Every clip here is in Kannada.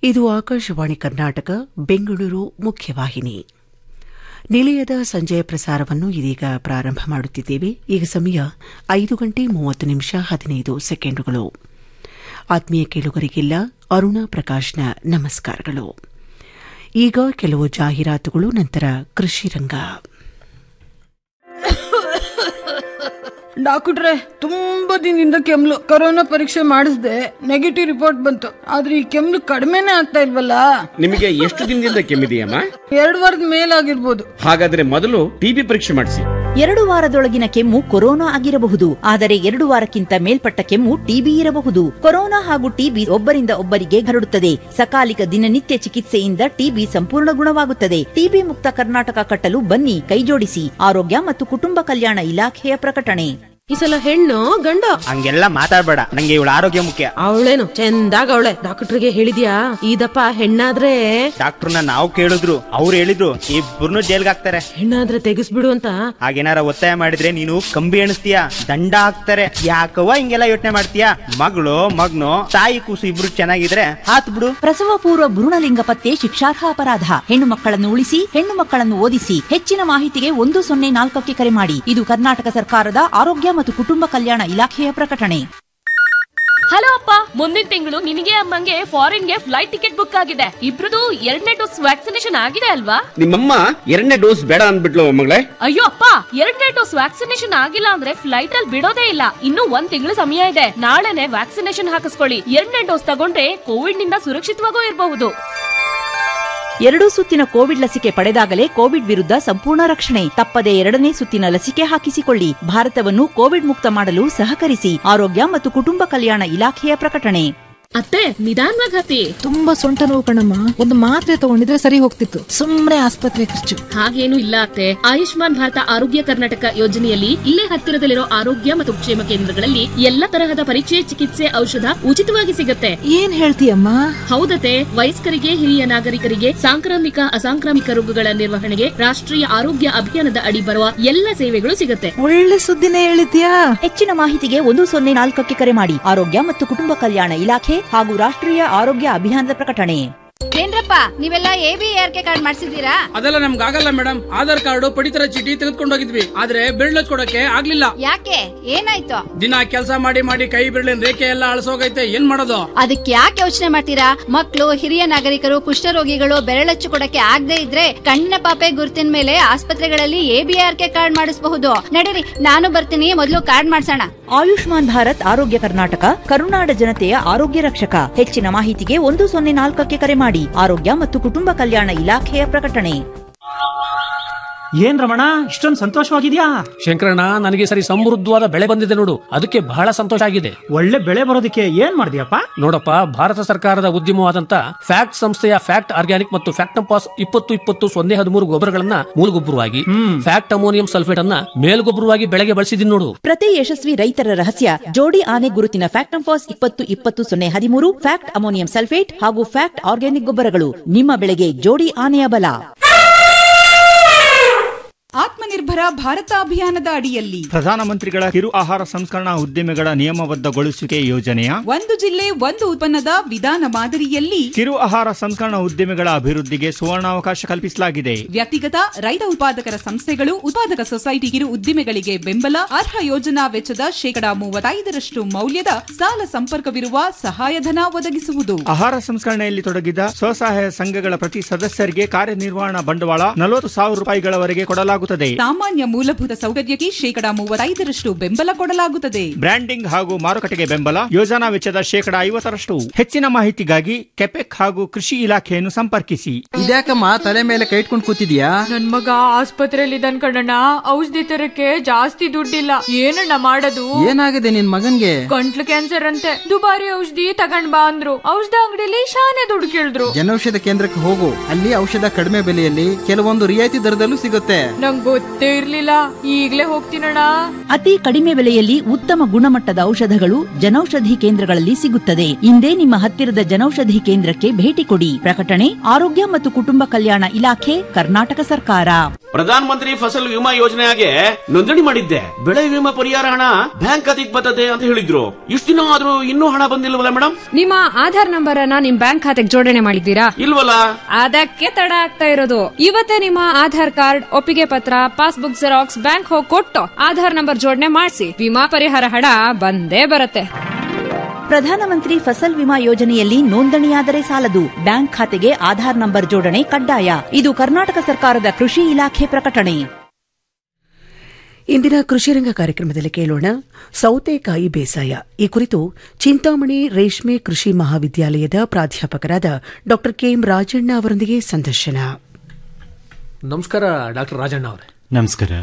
ಇದು ಆಕಾಶವಾಣಿ ಕರ್ನಾಟಕ ಬೆಂಗಳೂರು ಮುಖ್ಯವಾಹಿನಿ ನಿಲಯದ ಸಂಜೆಯ ಪ್ರಸಾರವನ್ನು ಇದೀಗ ಪ್ರಾರಂಭ ಮಾಡುತ್ತಿದ್ದೇವೆ ಈಗ ಸಮಯ ಐದು ಗಂಟೆ ಮೂವತ್ತು ನಿಮಿಷ ಹದಿನೈದು ಸೆಕೆಂಡುಗಳು ಆತ್ಮೀಯ ಕೇಳುಗರಿಗೆಲ್ಲ ಅರುಣಾ ಪ್ರಕಾಶ್ನ ನಮಸ್ಕಾರಗಳು ಈಗ ಕೆಲವು ಜಾಹೀರಾತುಗಳು ನಂತರ ಕೃಷಿ ರಂಗ ಡಾಕ್ಟ್ರೆ ತುಂಬಾ ದಿನದಿಂದ ಕೆಮ್ಲು ಕೊರೋನಾ ಪರೀಕ್ಷೆ ಮಾಡಿಸ್ದೆ ನೆಗೆಟಿವ್ ರಿಪೋರ್ಟ್ ಬಂತು ಆದ್ರೆ ಈ ಕೆಮ್ಲು ಕಡಿಮೆನೇ ಆಗ್ತಾ ಇಲ್ವಲ್ಲ ನಿಮಗೆ ಎಷ್ಟು ದಿನದಿಂದ ಕೆಮ್ಮಿದೆಯಮ್ಮ ಎರಡು ವಾರದ ಮೇಲಾಗಿರ್ಬೋದು ಹಾಗಾದ್ರೆ ಮೊದಲು ಟಿಬಿ ಪರೀಕ್ಷೆ ಮಾಡಿಸಿ ಎರಡು ವಾರದೊಳಗಿನ ಕೆಮ್ಮು ಕೊರೋನಾ ಆಗಿರಬಹುದು ಆದರೆ ಎರಡು ವಾರಕ್ಕಿಂತ ಮೇಲ್ಪಟ್ಟ ಕೆಮ್ಮು ಟಿಬಿ ಇರಬಹುದು ಕೊರೋನಾ ಹಾಗೂ ಟಿಬಿ ಒಬ್ಬರಿಂದ ಒಬ್ಬರಿಗೆ ಹರಡುತ್ತದೆ ಸಕಾಲಿಕ ದಿನನಿತ್ಯ ಚಿಕಿತ್ಸೆಯಿಂದ ಟಿಬಿ ಸಂಪೂರ್ಣ ಗುಣವಾಗುತ್ತದೆ ಟಿಬಿ ಮುಕ್ತ ಕರ್ನಾಟಕ ಕಟ್ಟಲು ಬನ್ನಿ ಕೈಜೋಡಿಸಿ ಆರೋಗ್ಯ ಮತ್ತು ಕುಟುಂಬ ಕಲ್ಯಾಣ ಇಲಾಖೆಯ ಪ್ರಕಟಣೆ ಈ ಸಲ ಹೆಣ್ಣು ಗಂಡ ಹಂಗೆಲ್ಲ ಮಾತಾಡ್ಬೇಡ ನಂಗೆ ಇವಳ ಆರೋಗ್ಯ ಮುಖ್ಯ ಅವಳೇನು ಚಂದಾಗ ಅವಳೆ ಡಾಕ್ಟರ್ಗೆ ಹೇಳಿದ್ಯಾ ಇದಪ್ಪ ಹೆಣ್ಣಾದ್ರೆ ಡಾಕ್ಟರ್ನ ನಾವು ಕೇಳಿದ್ರು ಅವ್ರು ಹೇಳಿದ್ರು ಇಬ್ಬರನ್ನು ಜೈಲ್ಗೆ ಹಾಕ್ತಾರೆ ಹೆಣ್ಣಾದ್ರೆ ತೆಗಿಸ್ಬಿಡು ಅಂತ ಹಾಗೇನಾರ ಒತ್ತಾಯ ಮಾಡಿದ್ರೆ ನೀನು ಕಂಬಿ ಎಣಿಸ್ತೀಯ ದಂಡ ಹಾಕ್ತಾರೆ ಯಾಕವ್ವ ಹಿಂಗೆಲ್ಲ ಯೋಚನೆ ಮಾಡ್ತೀಯ ಮಗಳು ಮಗ್ನು ತಾಯಿ ಕೂಸು ಇಬ್ರು ಚೆನ್ನಾಗಿದ್ರೆ ಹಾತ್ ಬಿಡು ಪ್ರಸವ ಪೂರ್ವ ಭ್ರೂಣಲಿಂಗ ಪತ್ತೆ ಶಿಕ್ಷಾರ್ಹ ಅಪರಾಧ ಹೆಣ್ಣು ಮಕ್ಕಳನ್ನು ಉಳಿಸಿ ಹೆಣ್ಣು ಮಕ್ಕಳನ್ನು ಓದಿಸಿ ಹೆಚ್ಚಿನ ಮಾಹಿತಿಗೆ ಒಂದು ಸೊನ್ನೆ ನಾಲ್ಕಕ್ಕೆ ಕರೆ ಮಾಡಿ ಇದು ಕರ್ನಾಟಕ ಸರ್ಕಾರದ ಆರೋಗ್ಯ ಮತ್ತು ಕುಟುಂಬ ಕಲ್ಯಾಣ ಇಲಾಖೆಯ ಪ್ರಕಟಣೆ ಹಲೋ ಅಪ್ಪ ಮುಂದಿನ ತಿಂಗಳು ನಿನಗೆ ಅಮ್ಮಂಗೆ ಫಾರಿನ್ಗೆ ಫ್ಲೈಟ್ ಟಿಕೆಟ್ ಬುಕ್ ಆಗಿದೆ ಇಬ್ರದು ಎರಡನೇ ಡೋಸ್ ವ್ಯಾಕ್ಸಿನೇಷನ್ ಆಗಿದೆ ಅಲ್ವಾ ನಿಮ್ಮಮ್ಮ ಎರಡನೇ ಡೋಸ್ ಬೇಡ ಅಂದ್ಬಿಟ್ಲು ಮಗಳೇ ಅಯ್ಯೋ ಅಪ್ಪ ಎರಡನೇ ಡೋಸ್ ವ್ಯಾಕ್ಸಿನೇಷನ್ ಆಗಿಲ್ಲ ಅಂದ್ರೆ ಫ್ಲೈಟ್ ಅಲ್ಲಿ ಬಿಡೋದೇ ಇಲ್ಲ ಇನ್ನು ಒಂದ್ ತಿಂಗಳು ಸಮಯ ಇದೆ ನಾಳೆನೆ ವ್ಯಾಕ್ಸಿನೇಷನ್ ಹಾಕಿಸ್ಕೊಳ್ಳಿ ಎರಡನೇ ಡೋಸ್ ತಗೊಂಡ್ರೆ ಕೋವಿಡ್ ನಿಂದ ಸುರಕ್ಷಿತವಾಗೂ ಇರಬಹುದು ಎರಡೂ ಸುತ್ತಿನ ಕೋವಿಡ್ ಲಸಿಕೆ ಪಡೆದಾಗಲೇ ಕೋವಿಡ್ ವಿರುದ್ಧ ಸಂಪೂರ್ಣ ರಕ್ಷಣೆ ತಪ್ಪದೆ ಎರಡನೇ ಸುತ್ತಿನ ಲಸಿಕೆ ಹಾಕಿಸಿಕೊಳ್ಳಿ ಭಾರತವನ್ನು ಕೋವಿಡ್ ಮುಕ್ತ ಮಾಡಲು ಸಹಕರಿಸಿ ಆರೋಗ್ಯ ಮತ್ತು ಕುಟುಂಬ ಕಲ್ಯಾಣ ಇಲಾಖೆಯ ಪ್ರಕಟಣೆ ಅತ್ತೆ ನಿಧಾನವಾಗಿ ಹತ್ತಿ ತುಂಬಾ ಸೊಂಟ ನೋವು ಕಣಮ್ಮ ಒಂದು ಮಾತ್ರೆ ತಗೊಂಡಿದ್ರೆ ಸರಿ ಹೋಗ್ತಿತ್ತು ಸುಮ್ನೆ ಆಸ್ಪತ್ರೆ ಖರ್ಚು ಹಾಗೇನು ಇಲ್ಲ ಅತ್ತೆ ಆಯುಷ್ಮಾನ್ ಭಾರತ ಆರೋಗ್ಯ ಕರ್ನಾಟಕ ಯೋಜನೆಯಲ್ಲಿ ಇಲ್ಲೇ ಹತ್ತಿರದಲ್ಲಿರೋ ಆರೋಗ್ಯ ಮತ್ತು ಕ್ಷೇಮ ಕೇಂದ್ರಗಳಲ್ಲಿ ಎಲ್ಲ ತರಹದ ಪರೀಕ್ಷೆ ಚಿಕಿತ್ಸೆ ಔಷಧ ಉಚಿತವಾಗಿ ಸಿಗುತ್ತೆ ಏನ್ ಹೇಳ್ತೀಯಮ್ಮ ಹೌದತೆ ವಯಸ್ಕರಿಗೆ ಹಿರಿಯ ನಾಗರಿಕರಿಗೆ ಸಾಂಕ್ರಾಮಿಕ ಅಸಾಂಕ್ರಾಮಿಕ ರೋಗಗಳ ನಿರ್ವಹಣೆಗೆ ರಾಷ್ಟ್ರೀಯ ಆರೋಗ್ಯ ಅಭಿಯಾನದ ಅಡಿ ಬರುವ ಎಲ್ಲ ಸೇವೆಗಳು ಸಿಗುತ್ತೆ ಒಳ್ಳೆ ಸುದ್ದಿನೇ ಹೇಳಿದ್ಯಾ ಹೆಚ್ಚಿನ ಮಾಹಿತಿಗೆ ಒಂದು ಸೊನ್ನೆ ನಾಲ್ಕಕ್ಕೆ ಕರೆ ಮಾಡಿ ಆರೋಗ್ಯ ಮತ್ತು ಕುಟುಂಬ ಕಲ್ಯಾಣ ಇಲಾಖೆ ಹಾಗೂ ರಾಷ್ಟ್ರೀಯ ಆರೋಗ್ಯ ಅಭಿಯಾನದ ಪ್ರಕಟಣೆ ಏನ್ರಪ್ಪ ನೀವೆಲ್ಲ A B R K card ಮಾಡ್ಸಿದ್ದೀರಾ ಅದೆಲ್ಲ ನಮ್ಗೆ ಆಗಲ್ಲ ಮೇಡಮ್ ಆಧಾರ್ ಕಾರ್ಡ್ ಪಡಿತರ ಚೀಟಿ ತೆಗೆದುಕೊಂಡು ಹೋಗಿದ್ವಿ ಆದ್ರೆ ಬಿರ್ಲ್ ಕೊಡಕ್ಕೆ ಆಗ್ಲಿಲ್ಲ ಯಾಕೆ ಏನಾಯ್ತು ದಿನ ಕೆಲಸ ಮಾಡಿ ಮಾಡಿ ಕೈ ಬಿರ್ಲಿನ ರೇಖೆ ಎಲ್ಲ ಅಳಸೋಗೈತೆ ಏನ್ ಮಾಡೋದು ಅದಕ್ಕೆ ಯಾಕೆ ಯೋಚನೆ ಮಾಡ್ತೀರಾ ಮಕ್ಕಳು ಹಿರಿಯ ನಾಗರಿಕರು ಕುಷ್ಠರೋಗಿಗಳು ಬೆರಳಚ್ಚು ಕೊಡಕ್ಕೆ ಆಗದೆ ಇದ್ರೆ ಕಣ್ಣಿನ ಪಾಪೆ ಗುರುತಿನ ಮೇಲೆ ಆಸ್ಪತ್ರೆಗಳಲ್ಲಿ A B R K card ಮಾಡಿಸಬಹುದು ನಡೀರಿ ನಾನು ಬರ್ತೀನಿ ಮೊದಲು ಕಾರ್ಡ್ ಮಾಡ್ಸೋಣ ಆಯುಷ್ಮಾನ್ ಭಾರತ್ ಆರೋಗ್ಯ ಕರ್ನಾಟಕ ಕರುನಾಡ ಜನತೆಯ ಆರೋಗ್ಯ ರಕ್ಷಕ ಹೆಚ್ಚಿನ ಮಾಹಿತಿಗೆ ಒಂದು ಸೊನ್ನೆ ನಾಲ್ಕಕ್ಕೆ ಕರೆ ಮಾಡಿ ಆರೋಗ್ಯ ಮತ್ತು ಕುಟುಂಬ ಕಲ್ಯಾಣ ಇಲಾಖೆಯ ಪ್ರಕಟಣೆ ಏನ್ ರಮಣ ಇಷ್ಟೊಂದು ಸಂತೋಷವಾಗಿದ್ಯಾ ಶಂಕರಣ್ಣ ನನಗೆ ಸರಿ ಸಮೃದ್ಧವಾದ ಬೆಳೆ ಬಂದಿದೆ ನೋಡು ಅದಕ್ಕೆ ಬಹಳ ಸಂತೋಷ ಆಗಿದೆ ಒಳ್ಳೆ ಬೆಳೆ ಬರೋದಕ್ಕೆ ಏನ್ ಮಾಡಿದ್ಯಪ್ಪ ನೋಡಪ್ಪ ಭಾರತ ಸರ್ಕಾರದ ಉದ್ಯಮವಾದಂತ ಫ್ಯಾಕ್ಟ್ ಸಂಸ್ಥೆಯ ಫ್ಯಾಕ್ಟ್ ಆರ್ಗ್ಯಾನಿಕ್ ಮತ್ತು ಫ್ಯಾಕ್ಟಂಪಾಸ್ ಇಪ್ಪತ್ತು ಇಪ್ಪತ್ತು ಸೊನ್ನೆ ಹದಿಮೂರು ಗೊಬ್ಬರಗಳನ್ನ ಮೂಲಗೊಬ್ಬರವಾಗಿ ಫ್ಯಾಕ್ಟ್ ಅಮೋನಿಯಂ ಸಲ್ಫೇಟ್ ಅನ್ನ ಮೇಲ್ಗೊಬ್ಬರವಾಗಿ ಬೆಳೆಗೆ ಬಳಸಿದೀನಿ ನೋಡು ಪ್ರತಿ ಯಶಸ್ವಿ ರೈತರ ರಹಸ್ಯ ಜೋಡಿ ಆನೆ ಗುರುತಿನ ಫ್ಯಾಕ್ಟಂಫಾಸ್ ಇಪ್ಪತ್ತು ಇಪ್ಪತ್ತು ಸೊನ್ನೆ ಹದಿಮೂರು ಫ್ಯಾಕ್ಟ್ ಅಮೋನಿಯಂ ಸಲ್ಫೇಟ್ ಹಾಗೂ ಫ್ಯಾಕ್ಟ್ ಆರ್ಗ್ಯಾನಿಕ್ ಗೊಬ್ಬರಗಳು ನಿಮ್ಮ ಬೆಳೆಗೆ ಜೋಡಿ ಆನೆಯ ಬಲ ಆತ್ಮನಿರ್ಭರ ಭಾರತ ಅಭಿಯಾನದ ಅಡಿಯಲ್ಲಿ ಪ್ರಧಾನಮಂತ್ರಿಗಳ ಕಿರು ಆಹಾರ ಸಂಸ್ಕರಣಾ ಉದ್ದಿಮೆಗಳ ನಿಯಮಬದ್ಧಗೊಳಿಸುವಿಕೆ ಯೋಜನೆಯ ಒಂದು ಜಿಲ್ಲೆ ಒಂದು ಉತ್ಪನ್ನದ ವಿಧಾನ ಮಾದರಿಯಲ್ಲಿ ಕಿರು ಆಹಾರ ಸಂಸ್ಕರಣಾ ಉದ್ದಿಮೆಗಳ ಅಭಿವೃದ್ಧಿಗೆ ಸುವರ್ಣಾವಕಾಶ ಕಲ್ಪಿಸಲಾಗಿದೆ ವ್ಯಕ್ತಿಗತ ರೈತ ಉತ್ಪಾದಕರ ಸಂಸ್ಥೆಗಳು ಉತ್ಪಾದಕ ಸೊಸೈಟಿ ಕಿರು ಉದ್ದಿಮೆಗಳಿಗೆ ಬೆಂಬಲ ಅರ್ಹ ಯೋಜನಾ ವೆಚ್ಚದ ಶೇಕಡಾ ಮೂವತ್ತೈದರಷ್ಟು ಮೌಲ್ಯದ ಸಾಲ ಸಂಪರ್ಕವಿರುವ ಸಹಾಯಧನ ಒದಗಿಸುವುದು ಆಹಾರ ಸಂಸ್ಕರಣೆಯಲ್ಲಿ ತೊಡಗಿದ ಸ್ವಸಹಾಯ ಸಂಘಗಳ ಪ್ರತಿ ಸದಸ್ಯರಿಗೆ ಕಾರ್ಯನಿರ್ವಹಣಾ ಬಂಡವಾಳ ನಲವತ್ತು ಸಾವಿರ ರೂಪಾಯಿಗಳವರೆಗೆ ಕೊಡಲಾಗುತ್ತದೆ ಸಾಮಾನ್ಯ ಮೂಲಭೂತ ಸೌಕರ್ಯಕ್ಕೆ ಶೇಕಡಾ ಮೂವತ್ತೈದರಷ್ಟು ಬೆಂಬಲ ಕೊಡಲಾಗುತ್ತದೆ ಬ್ರ್ಯಾಂಡಿಂಗ್ ಹಾಗೂ ಮಾರುಕಟ್ಟೆಗೆ ಬೆಂಬಲ ಯೋಜನಾ ವೆಚ್ಚದ ಶೇಕಡಾ ಐವತ್ತರಷ್ಟು ಹೆಚ್ಚಿನ ಮಾಹಿತಿಗಾಗಿ ಕೆಪೆಕ್ ಹಾಗೂ ಕೃಷಿ ಇಲಾಖೆಯನ್ನು ಸಂಪರ್ಕಿಸಿ ಇದ್ಯಾಕಮ್ಮ ತಲೆ ಮೇಲೆ ಕೈ ಇಟ್ಕೊಂಡು ಕೂತಿದ್ಯಾ ನನ್ ಮಗ ಆಸ್ಪತ್ರೆಯಲ್ಲಿ ಇದ್ದಾನ್ ಕಣಣ್ಣ ಔಷಧಿ ತರಕ್ಕೆ ಜಾಸ್ತಿ ದುಡ್ಡಿಲ್ಲ ಏನಣ್ಣ ಮಾಡೋದು ಏನಾಗಿದೆ ನಿನ್ ಮಗನ್ಗೆ ಗಂಟ್ಲು ಕ್ಯಾನ್ಸರ್ ಅಂತೆ ದುಬಾರಿ ಔಷಧಿ ತಗೊಂಡ್ ಬಾ ಅಂದ್ರು ಔಷಧ ಅಂಗಡಿಲಿ ಶಾನೆ ದುಡ್ಡು ಕೇಳಿದ್ರು ಜನೌಷಧ ಕೇಂದ್ರಕ್ಕೆ ಹೋಗು ಅಲ್ಲಿ ಔಷಧ ಕಡಿಮೆ ಬೆಲೆಯಲ್ಲಿ ಕೆಲವೊಂದು ರಿಯಾಯಿತಿ ದರದಲ್ಲೂ ಸಿಗುತ್ತೆ ನಂಗ್ ಗೊತ್ತೇ ಇರ್ಲಿಲ್ಲ ಈಗ್ಲೇ ಹೋಗ್ತೀನಣ್ಣ ಅತಿ ಕಡಿಮೆ ಬೆಲೆಯಲ್ಲಿ ಉತ್ತಮ ಗುಣಮಟ್ಟದ ಔಷಧಗಳು ಜನೌಷಧಿ ಕೇಂದ್ರಗಳಲ್ಲಿ ಸಿಗುತ್ತದೆ ಇಂದೇ ನಿಮ್ಮ ಹತ್ತಿರದ ಜನೌಷಧಿ ಕೇಂದ್ರಕ್ಕೆ ಭೇಟಿ ಕೊಡಿ ಪ್ರಕಟಣೆ ಆರೋಗ್ಯ ಮತ್ತು ಕುಟುಂಬ ಕಲ್ಯಾಣ ಇಲಾಖೆ ಕರ್ನಾಟಕ ಸರ್ಕಾರ ಪ್ರಧಾನ ಮಂತ್ರಿ ಫಸಲ್ ವಿಮಾ ಯೋಜನೆಗೆ ನೋಂದಣಿ ಮಾಡಿದ್ದೆ ಬೆಳೆ ವಿಮಾ ಪರಿಹಾರ ಹಣ ಬ್ಯಾಂಕ್ ಖಾತೆಗೆ ಬರ್ತದೆ ಅಂತ ಹೇಳಿದ್ರು ಇಷ್ಟು ದಿನ ಆದ್ರೂ ಇನ್ನೂ ಹಣ ಬಂದಿಲ್ವಲ್ಲ ಮೇಡಮ್ ನಿಮ್ಮ ಆಧಾರ್ ನಂಬರ್ ಅನ್ನ ನಿಮ್ ಬ್ಯಾಂಕ್ ಖಾತೆಗೆ ಜೋಡಣೆ ಮಾಡಿದ್ದೀರಾ ಇಲ್ವಲ್ಲ ಅದಕ್ಕೆ ತಡ ಆಗ್ತಾ ಇರೋದು ಇವತ್ತೇ ನಿಮ್ಮ ಆಧಾರ್ ಕಾರ್ಡ್ ಒಪ್ಪಿಗೆ ಪತ್ರ ಪಾಸ್ಬುಕ್ ಜೆರಾಕ್ಸ್ ಬ್ಯಾಂಕ್ ಹೋಗಿ ಕೊಟ್ಟು ಆಧಾರ್ ನಂಬರ್ ಜೋಡಣೆ ಮಾಡಿಸಿ ವಿಮಾ ಪರಿಹಾರ ಹಣ ಬಂದೇ ಬರುತ್ತೆ ಪ್ರಧಾನಮಂತ್ರಿ ಫಸಲ್ ವಿಮಾ ಯೋಜನೆಯಲ್ಲಿ ನೋಂದಣಿಯಾದರೆ ಸಾಲದು ಬ್ಯಾಂಕ್ ಖಾತೆಗೆ ಆಧಾರ್ ನಂಬರ್ ಜೋಡಣೆ ಕಡ್ಡಾಯ ಇದು ಕರ್ನಾಟಕ ಸರ್ಕಾರದ ಕೃಷಿ ಇಲಾಖೆ ಪ್ರಕಟಣೆ ಇಂದಿನ ಕೃಷಿರಂಗ ಕಾರ್ಯಕ್ರಮದಲ್ಲಿ ಕೇಳೋಣ ಸೌತೆಕಾಯಿ ಬೇಸಾಯ ಈ ಕುರಿತು ಚಿಂತಾಮಣಿ ರೇಷ್ಮೆ ಕೃಷಿ ಮಹಾವಿದ್ಯಾಲಯದ ಪ್ರಾಧ್ಯಾಪಕರಾದ ಡಾ ಕೆಎಂ ರಾಜಣ್ಣ ಅವರೊಂದಿಗೆ ಸಂದರ್ಶನ ನಮಸ್ಕಾರ ಡಾಕ್ಟರ್ ರಾಜಣ್ಣ ಅವರೇ ನಮಸ್ಕಾರ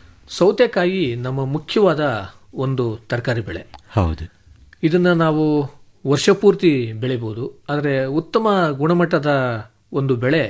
ಸೌತೆಕಾಯಿ ನಮ್ಮ ಮುಖ್ಯವಾದ ಒಂದು ತರಕಾರಿ ಬೆಳೆ ಹೌದು ಇದನ್ನ ನಾವು ವರ್ಷ ಪೂರ್ತಿ ಬೆಳಿಬಹುದು ಆದರೆ ಉತ್ತಮ ಗುಣಮಟ್ಟದ ಒಂದು ಬೆಳೆ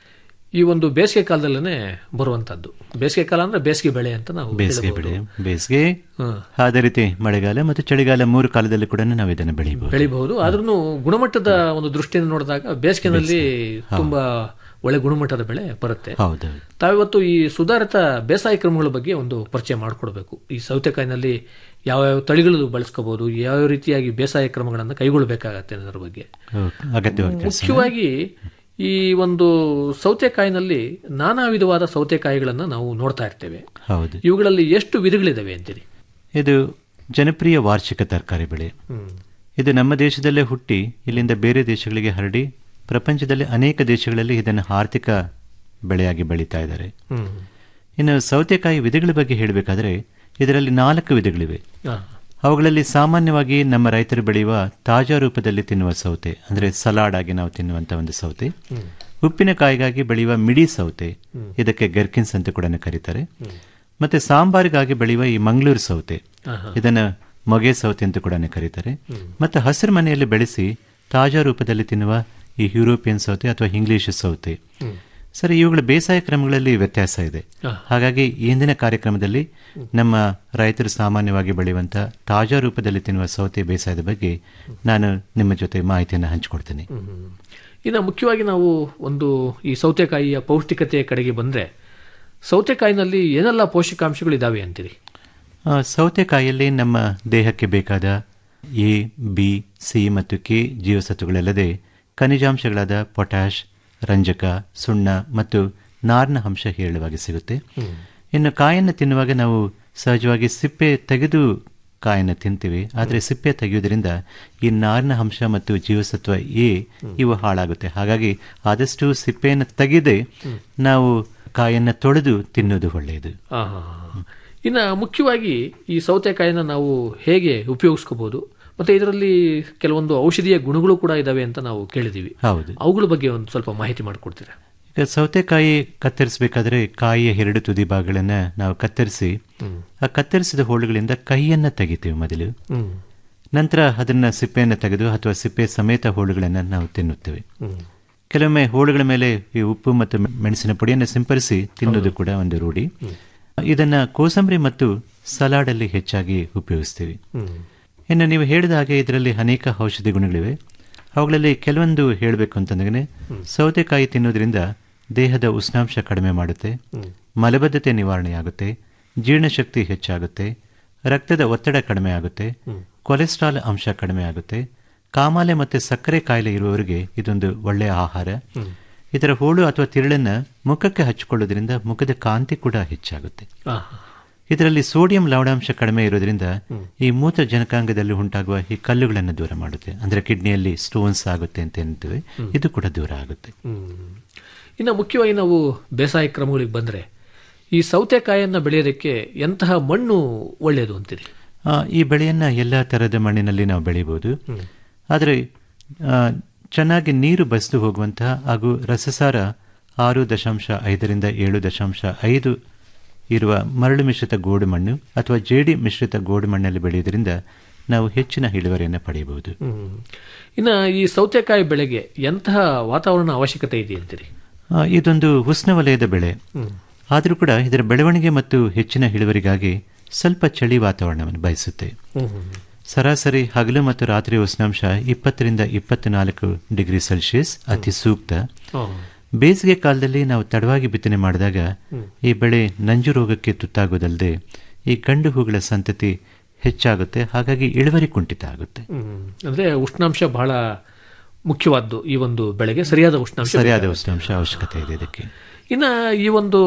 ಈ ಒಂದು ಬೇಸಿಗೆ ಕಾಲದಲ್ಲೇ ಬರುವಂತದ್ದು ಬೇಸಿಗೆ ಕಾಲ ಅಂದ್ರೆ ಬೇಸಿಗೆ ಬೆಳೆ ಅಂತ ನಾವು ಬೇಸಿಗೆ ಹೇಳಬಹುದು. ಬೆಳೆ ಬೇಸಿಗೆ ಹ್ಮ್. ಅದೇ ರೀತಿ ಮಳೆಗಾಲ ಮತ್ತು ಚಳಿಗಾಲ ಮೂರು ಕಾಲದಲ್ಲಿ ಕೂಡ ನಾವು ಇದನ್ನು ಬೆಳೆಯಬಹುದು ಬೆಳಿಬಹುದು ಆದ್ರೂ ಗುಣಮಟ್ಟದ ಒಂದು ದೃಷ್ಟಿಯಿಂದ ನೋಡಿದಾಗ ಬೇಸಿಗೆನಲ್ಲಿ ತುಂಬಾ ಒಳ್ಳೆ ಗುಣಮಟ್ಟದ ಬೆಳೆ ಬರುತ್ತೆ ಹೌದು ತಾವಿವತ್ತು ಈ ಸುಧಾರಿತ ಬೇಸಾಯ ಕ್ರಮಗಳ ಬಗ್ಗೆ ಒಂದು ಪರಿಚಯ ಮಾಡಿಕೊಡ್ಬೇಕು ಈ ಸೌತೆಕಾಯಿನಲ್ಲಿ ಯಾವ ಯಾವ ತಳಿಗಳು ಬಳಸ್ಕೋಬಹುದು ಯಾವ ರೀತಿಯಾಗಿ ಬೇಸಾಯ ಕ್ರಮಗಳನ್ನು ಕೈಗೊಳ್ಳಬೇಕಾಗತ್ತೆ ಅನ್ನೋದ್ರ ಬಗ್ಗೆ ಅಗತ್ಯವಾಗಿ ತಿಳಿಸೋಣ. ಮುಖ್ಯವಾಗಿ ಈ ಒಂದು ಸೌತೆಕಾಯಿನಲ್ಲಿ ನಾನಾ ವಿಧವಾದ ಸೌತೆಕಾಯಿಗಳನ್ನು ನಾವು ನೋಡ್ತಾ ಇರ್ತೇವೆ ಹೌದು ಇವುಗಳಲ್ಲಿ ಎಷ್ಟು ವಿಧಗಳಿದಾವೆ ಅಂತೀರಿ ಇದು ಜನಪ್ರಿಯ ವಾರ್ಷಿಕ ತರಕಾರಿ ಬೆಳೆ ಹ್ಮ್. ಇದು ನಮ್ಮ ದೇಶದಲ್ಲೇ ಹುಟ್ಟಿ ಇಲ್ಲಿಂದ ಬೇರೆ ದೇಶಗಳಿಗೆ ಹರಡಿ ಪ್ರಪಂಚದಲ್ಲಿ ಅನೇಕ ದೇಶಗಳಲ್ಲಿ ಇದನ್ನು ಆರ್ಥಿಕ ಬೆಳೆಯಾಗಿ ಬೆಳೀತಾ ಇದ್ದಾರೆ ಹ್ಮ್. ಇನ್ನು ಸೌತೆಕಾಯಿ ವಿಧಗಳ ಬಗ್ಗೆ ಹೇಳಬೇಕಾದ್ರೆ ಇದರಲ್ಲಿ ನಾಲ್ಕು ವಿಧಗಳಿವೆ ಆ. ಅವುಗಳಲ್ಲಿ ಸಾಮಾನ್ಯವಾಗಿ ನಮ್ಮ ರೈತರು ಬೆಳೆಯುವ ತಾಜಾ ರೂಪದಲ್ಲಿ ತಿನ್ನುವ ಸೌತೆ ಅಂದರೆ ಸಲಾಡ್ ಆಗಿ ನಾವು ತಿನ್ನುವಂಥ ಒಂದು ಸೌತೆ ಹ್ಮ್. ಉಪ್ಪಿನಕಾಯಿಗಾಗಿ ಬೆಳೆಯುವ ಮಿಡಿ ಸೌತೆ ಹ್ಮ್. ಇದಕ್ಕೆ ಗರ್ಕಿನ್ಸ್ ಅಂತ ಕೂಡ ಕರೀತಾರೆ ಮತ್ತೆ ಸಾಂಬಾರಿಗಾಗಿ ಬೆಳೆಯುವ ಈ ಮಂಗಳೂರು ಸೌತೆ ಆಹಾ. ಇದನ್ನ ಮೊಗೆ ಸೌತೆ ಅಂತ ಕೂಡ ಕರೀತಾರೆ ಮತ್ತೆ ಹಸಿರು ಮನೆಯಲ್ಲಿ ಬೆಳೆಸಿ ತಾಜಾ ರೂಪದಲ್ಲಿ ತಿನ್ನುವ ಈ ಯುರೋಪಿಯನ್ ಸೌತೆ ಅಥವಾ ಇಂಗ್ಲಿಷ್ ಸೌತೆ ಹ್ಮ್. ಸರಿ ಇವುಗಳ ಬೇಸಾಯ ಕ್ರಮಗಳಲ್ಲಿ ವ್ಯತ್ಯಾಸ ಇದೆ ಆ. ಹಾಗಾಗಿ ಇಂದಿನ ಕಾರ್ಯಕ್ರಮದಲ್ಲಿ ನಮ್ಮ ರೈತರು ಸಾಮಾನ್ಯವಾಗಿ ಬೆಳೆಯುವಂಥ ತಾಜಾ ರೂಪದಲ್ಲಿ ತಿನ್ನುವ ಸೌತೆ ಬೇಸಾಯದ ಬಗ್ಗೆ ನಾನು ನಿಮ್ಮ ಜೊತೆ ಮಾಹಿತಿಯನ್ನು ಹಂಚಿಕೊಡ್ತೇನೆ ಹ್ಮ್. ಇನ್ನು ಮುಖ್ಯವಾಗಿ ನಾವು ಒಂದು ಈ ಸೌತೆಕಾಯಿಯ ಪೌಷ್ಟಿಕತೆಯ ಕಡೆಗೆ ಬಂದ್ರೆ ಸೌತೆಕಾಯಿನಲ್ಲಿ ಏನೆಲ್ಲ ಪೋಷಕಾಂಶಗಳು ಇದಾವೆ ಅಂತೀರಿ ಆ, ಸೌತೆಕಾಯಿಯಲ್ಲಿ ನಮ್ಮ ದೇಹಕ್ಕೆ ಬೇಕಾದ ಎ ಬಿ ಸಿ ಮತ್ತು ಕೆ ಜೀವಸತ್ವಗಳಲ್ಲದೆ ಖನಿಜಾಂಶಗಳಾದ ಪೊಟ್ಯಾಷ್ ರಂಜಕ ಸುಣ್ಣ ಮತ್ತು ನಾರಿನ ಅಂಶ ಹೇರಳವಾಗಿ ಸಿಗುತ್ತೆ ಇನ್ನು ಕಾಯನ್ನು ತಿನ್ನುವಾಗ ನಾವು ಸಹಜವಾಗಿ ಸಿಪ್ಪೆ ತೆಗೆದು ಕಾಯನ್ನು ತಿಂತೀವಿ ಆದರೆ ಸಿಪ್ಪೆ ತೆಗೆಯುವುದರಿಂದ ಈ ನಾರಿನ ಅಂಶ ಮತ್ತು ಜೀವಸತ್ವ ಎ ಇವು ಹಾಳಾಗುತ್ತೆ ಹಾಗಾಗಿ ಆದಷ್ಟು ಸಿಪ್ಪೆಯನ್ನು ತೆಗೆದೇ ನಾವು ಕಾಯನ್ನು ತೊಳೆದು ತಿನ್ನೋದು ಒಳ್ಳೆಯದು ಆಹಾ. ಇನ್ನು ಮುಖ್ಯವಾಗಿ ಈ ಸೌತೆಕಾಯಿನ ನಾವು ಹೇಗೆ ಉಪಯೋಗಿಸ್ಕೋಬಹುದು ಮತ್ತೆ ಇದರಲ್ಲಿ ಕೆಲವೊಂದು ಔಷಧೀಯ ಗುಣಗಳು ಕೂಡ ಇದಾವೆ ಅಂತ ನಾವು ಕೇಳಿದೀವಿ ಹೌದು ಅವುಗಳ ಬಗ್ಗೆ ಒಂದು ಸ್ವಲ್ಪ ಮಾಹಿತಿ ಮಾಡಿಕೊಡ್ತೀರಾ ಈಗ ಸೌತೆಕಾಯಿ ಕತ್ತರಿಸಬೇಕಾದ್ರೆ ಕಾಯಿಯ ಎರಡು ತುದಿ ಭಾಗಗಳನ್ನು ನಾವು ಕತ್ತರಿಸಿ ಹ್ಮ್. ಆ ಕತ್ತರಿಸಿದ ಹೋಳುಗಳಿಂದ ಕೈಯನ್ನು ತೆಗಿತೀವಿ ಮೊದಲು ಹ್ಮ್. ನಂತರ ಅದನ್ನ ಸಿಪ್ಪೆಯನ್ನು ತೆಗೆದು ಅಥವಾ ಸಿಪ್ಪೆ ಸಮೇತ ಹೋಳುಗಳನ್ನು ನಾವು ತಿನ್ನುತ್ತೇವೆ ಹ್ಮ್. ಕೆಲವೊಮ್ಮೆ ಹೋಳುಗಳ ಮೇಲೆ ಈ ಉಪ್ಪು ಮತ್ತು ಮೆಣಸಿನ ಪುಡಿಯನ್ನು ಸಿಂಪರಿಸಿ ತಿನ್ನುವುದು ಕೂಡ ಒಂದು ರೂಢಿ ಇದನ್ನ ಕೋಸಂಬರಿ ಮತ್ತು ಸಲಾಡ್ ಅಲ್ಲಿ ಹೆಚ್ಚಾಗಿ ಉಪಯೋಗಿಸ್ತೀವಿ ಹ್ಮ್. ಇನ್ನು ನೀವು ಹೇಳಿದ ಹಾಗೆ ಇದರಲ್ಲಿ ಅನೇಕ ಔಷಧಿ ಗುಣಗಳಿವೆ ಅವುಗಳಲ್ಲಿ ಕೆಲವೊಂದು ಹೇಳಬೇಕು ಅಂತಂದ್ರೆ ಸೌತೆಕಾಯಿ ತಿನ್ನೋದ್ರಿಂದ ದೇಹದ ಉಷ್ಣಾಂಶ ಕಡಿಮೆ ಮಾಡುತ್ತೆ ಹ್ಮ್. ಮಲಬದ್ಧತೆ ನಿವಾರಣೆಯಾಗುತ್ತೆ ಜೀರ್ಣಶಕ್ತಿ ಹೆಚ್ಚಾಗುತ್ತೆ ರಕ್ತದ ಒತ್ತಡ ಕಡಿಮೆ ಆಗುತ್ತೆ ಹ್ಮ್. ಕೊಲೆಸ್ಟ್ರಾಲ್ ಅಂಶ ಕಡಿಮೆ ಆಗುತ್ತೆ ಕಾಮಾಲೆ ಮತ್ತು ಸಕ್ಕರೆ ಕಾಯಿಲೆ ಇರುವವರಿಗೆ ಇದೊಂದು ಒಳ್ಳೆಯ ಆಹಾರ ಹ್ಮ್. ಇದರ ಹೋಳು ಅಥವಾ ತಿರುಳನ್ನ ಮುಖಕ್ಕೆ ಹಚ್ಕೊಳ್ಳೋದ್ರಿಂದ ಮುಖದ ಕಾಂತಿ ಕೂಡ ಹೆಚ್ಚಾಗುತ್ತೆ ಆಹಾ. ಇದರಲ್ಲಿ ಸೋಡಿಯಂ ಲವಣಾಂಶ ಕಡಿಮೆ ಇರೋದ್ರಿಂದ ಈ ಮೂತ್ರ ಜನಕಾಂಗದಲ್ಲಿ ಉಂಟಾಗುವ ಈ ಕಲ್ಲುಗಳನ್ನು ದೂರ ಮಾಡುತ್ತೆ ಅಂದ್ರೆ ಕಿಡ್ನಿಯಲ್ಲಿ ಸ್ಟೋನ್ಸ್ ಆಗುತ್ತೆ ಅಂತ ಹೇಳ್ತೇವೆ ಇದು ಕೂಡ ದೂರ ಆಗುತ್ತೆ ಹ್ಮ್. ಇನ್ನು ಮುಖ್ಯವಾಗಿ ನಾವು ಬೇಸಾಯ ಕ್ರಮಗಳಿಗೆ ಬಂದ್ರೆ ಈ ಸೌತೆಕಾಯಿಯನ್ನ ಬೆಳೆಯೋದಕ್ಕೆ ಎಂತಹ ಮಣ್ಣು ಒಳ್ಳೆಯದು ಅಂತೀರಿ ಆ, ಈ ಬೆಳೆಯನ್ನ ಎಲ್ಲ ತರಹದ ಮಣ್ಣಿನಲ್ಲಿ ನಾವು ಬೆಳಿಬಹುದು ಆದರೆ ಆ, ಚೆನ್ನಾಗಿ ನೀರು ಬಸಿದು ಹೋಗುವಂತಹ ಹಾಗೂ ರಸಸಾರ ಆರು ದಶಾಂಶ ಐದರಿಂದ ಏಳು ದಶಾಂಶ ಐದು ಇರುವ ಮರಳು ಮಿಶ್ರಿತ ಗೋಡು ಮಣ್ಣು ಅಥವಾ ಜೇಡಿ ಮಿಶ್ರಿತ ಗೋಡು ಮಣ್ಣಲ್ಲಿ ಬೆಳೆಯುವುದರಿಂದ ನಾವು ಹೆಚ್ಚಿನ ಇಳುವರಿಯನ್ನು ಪಡೆಯಬಹುದು ಹ್ಮ್. ಇನ್ನು ಈ ಸೌತೆಕಾಯಿ ಬೆಳೆಗೆ ಎಂತಹ ವಾತಾವರಣ ಅವಶ್ಯಕತೆ ಇದೆ ಅಂತೀರಿ ಆ, ಇದೊಂದು ಉಷ್ಣವಲಯದ ಬೆಳೆ ಹ್ಮ್. ಆದರೂ ಕೂಡ ಇದರ ಬೆಳವಣಿಗೆ ಮತ್ತು ಹೆಚ್ಚಿನ ಇಳುವರಿಗಾಗಿ ಸ್ವಲ್ಪ ಚಳಿ ವಾತಾವರಣವನ್ನು ಬಯಸುತ್ತೆ ಹ್ಮ್, ಹ್ಮ್, ಸರಾಸರಿ ಹಗಲು ಮತ್ತು ರಾತ್ರಿ ಉಷ್ಣಾಂಶ ಇಪ್ಪತ್ತರಿಂದ ಇಪ್ಪತ್ನಾಲ್ಕು ಡಿಗ್ರಿ ಸೆಲ್ಸಿಯಸ್ ಅತಿ ಸೂಕ್ತ ಹ್ಮ್. ಬೇಸಿಗೆ ಕಾಲದಲ್ಲಿ ನಾವು ತಡವಾಗಿ ಬಿತ್ತನೆ ಮಾಡಿದಾಗ ಈ ಬೆಳೆ ನಂಜು ರೋಗಕ್ಕೆ ತುತ್ತಾಗೋದಲ್ಲದೆ ಈ ಗಂಡು ಹೂಗಳ ಸಂತತಿ ಹೆಚ್ಚಾಗುತ್ತೆ ಹಾಗಾಗಿ ಇಳುವರಿ ಕುಂಠಿತ ಆಗುತ್ತೆ ಹ್ಮ್. ಅಂದ್ರೆ ಉಷ್ಣಾಂಶ ಬಹಳ ಮುಖ್ಯವಾದ್ದು ಈ ಒಂದು ಬೆಳೆಗೆ ಸರಿಯಾದ ಉಷ್ಣಾಂಶ ಸರಿಯಾದ ಬೇಕಾಗುತ್ತೆ. ಉಷ್ಣಾಂಶ ಅವಶ್ಯಕತೆ ಇದೆ ಇದಕ್ಕೆ ಇನ್ನ ಈ ಒಂದು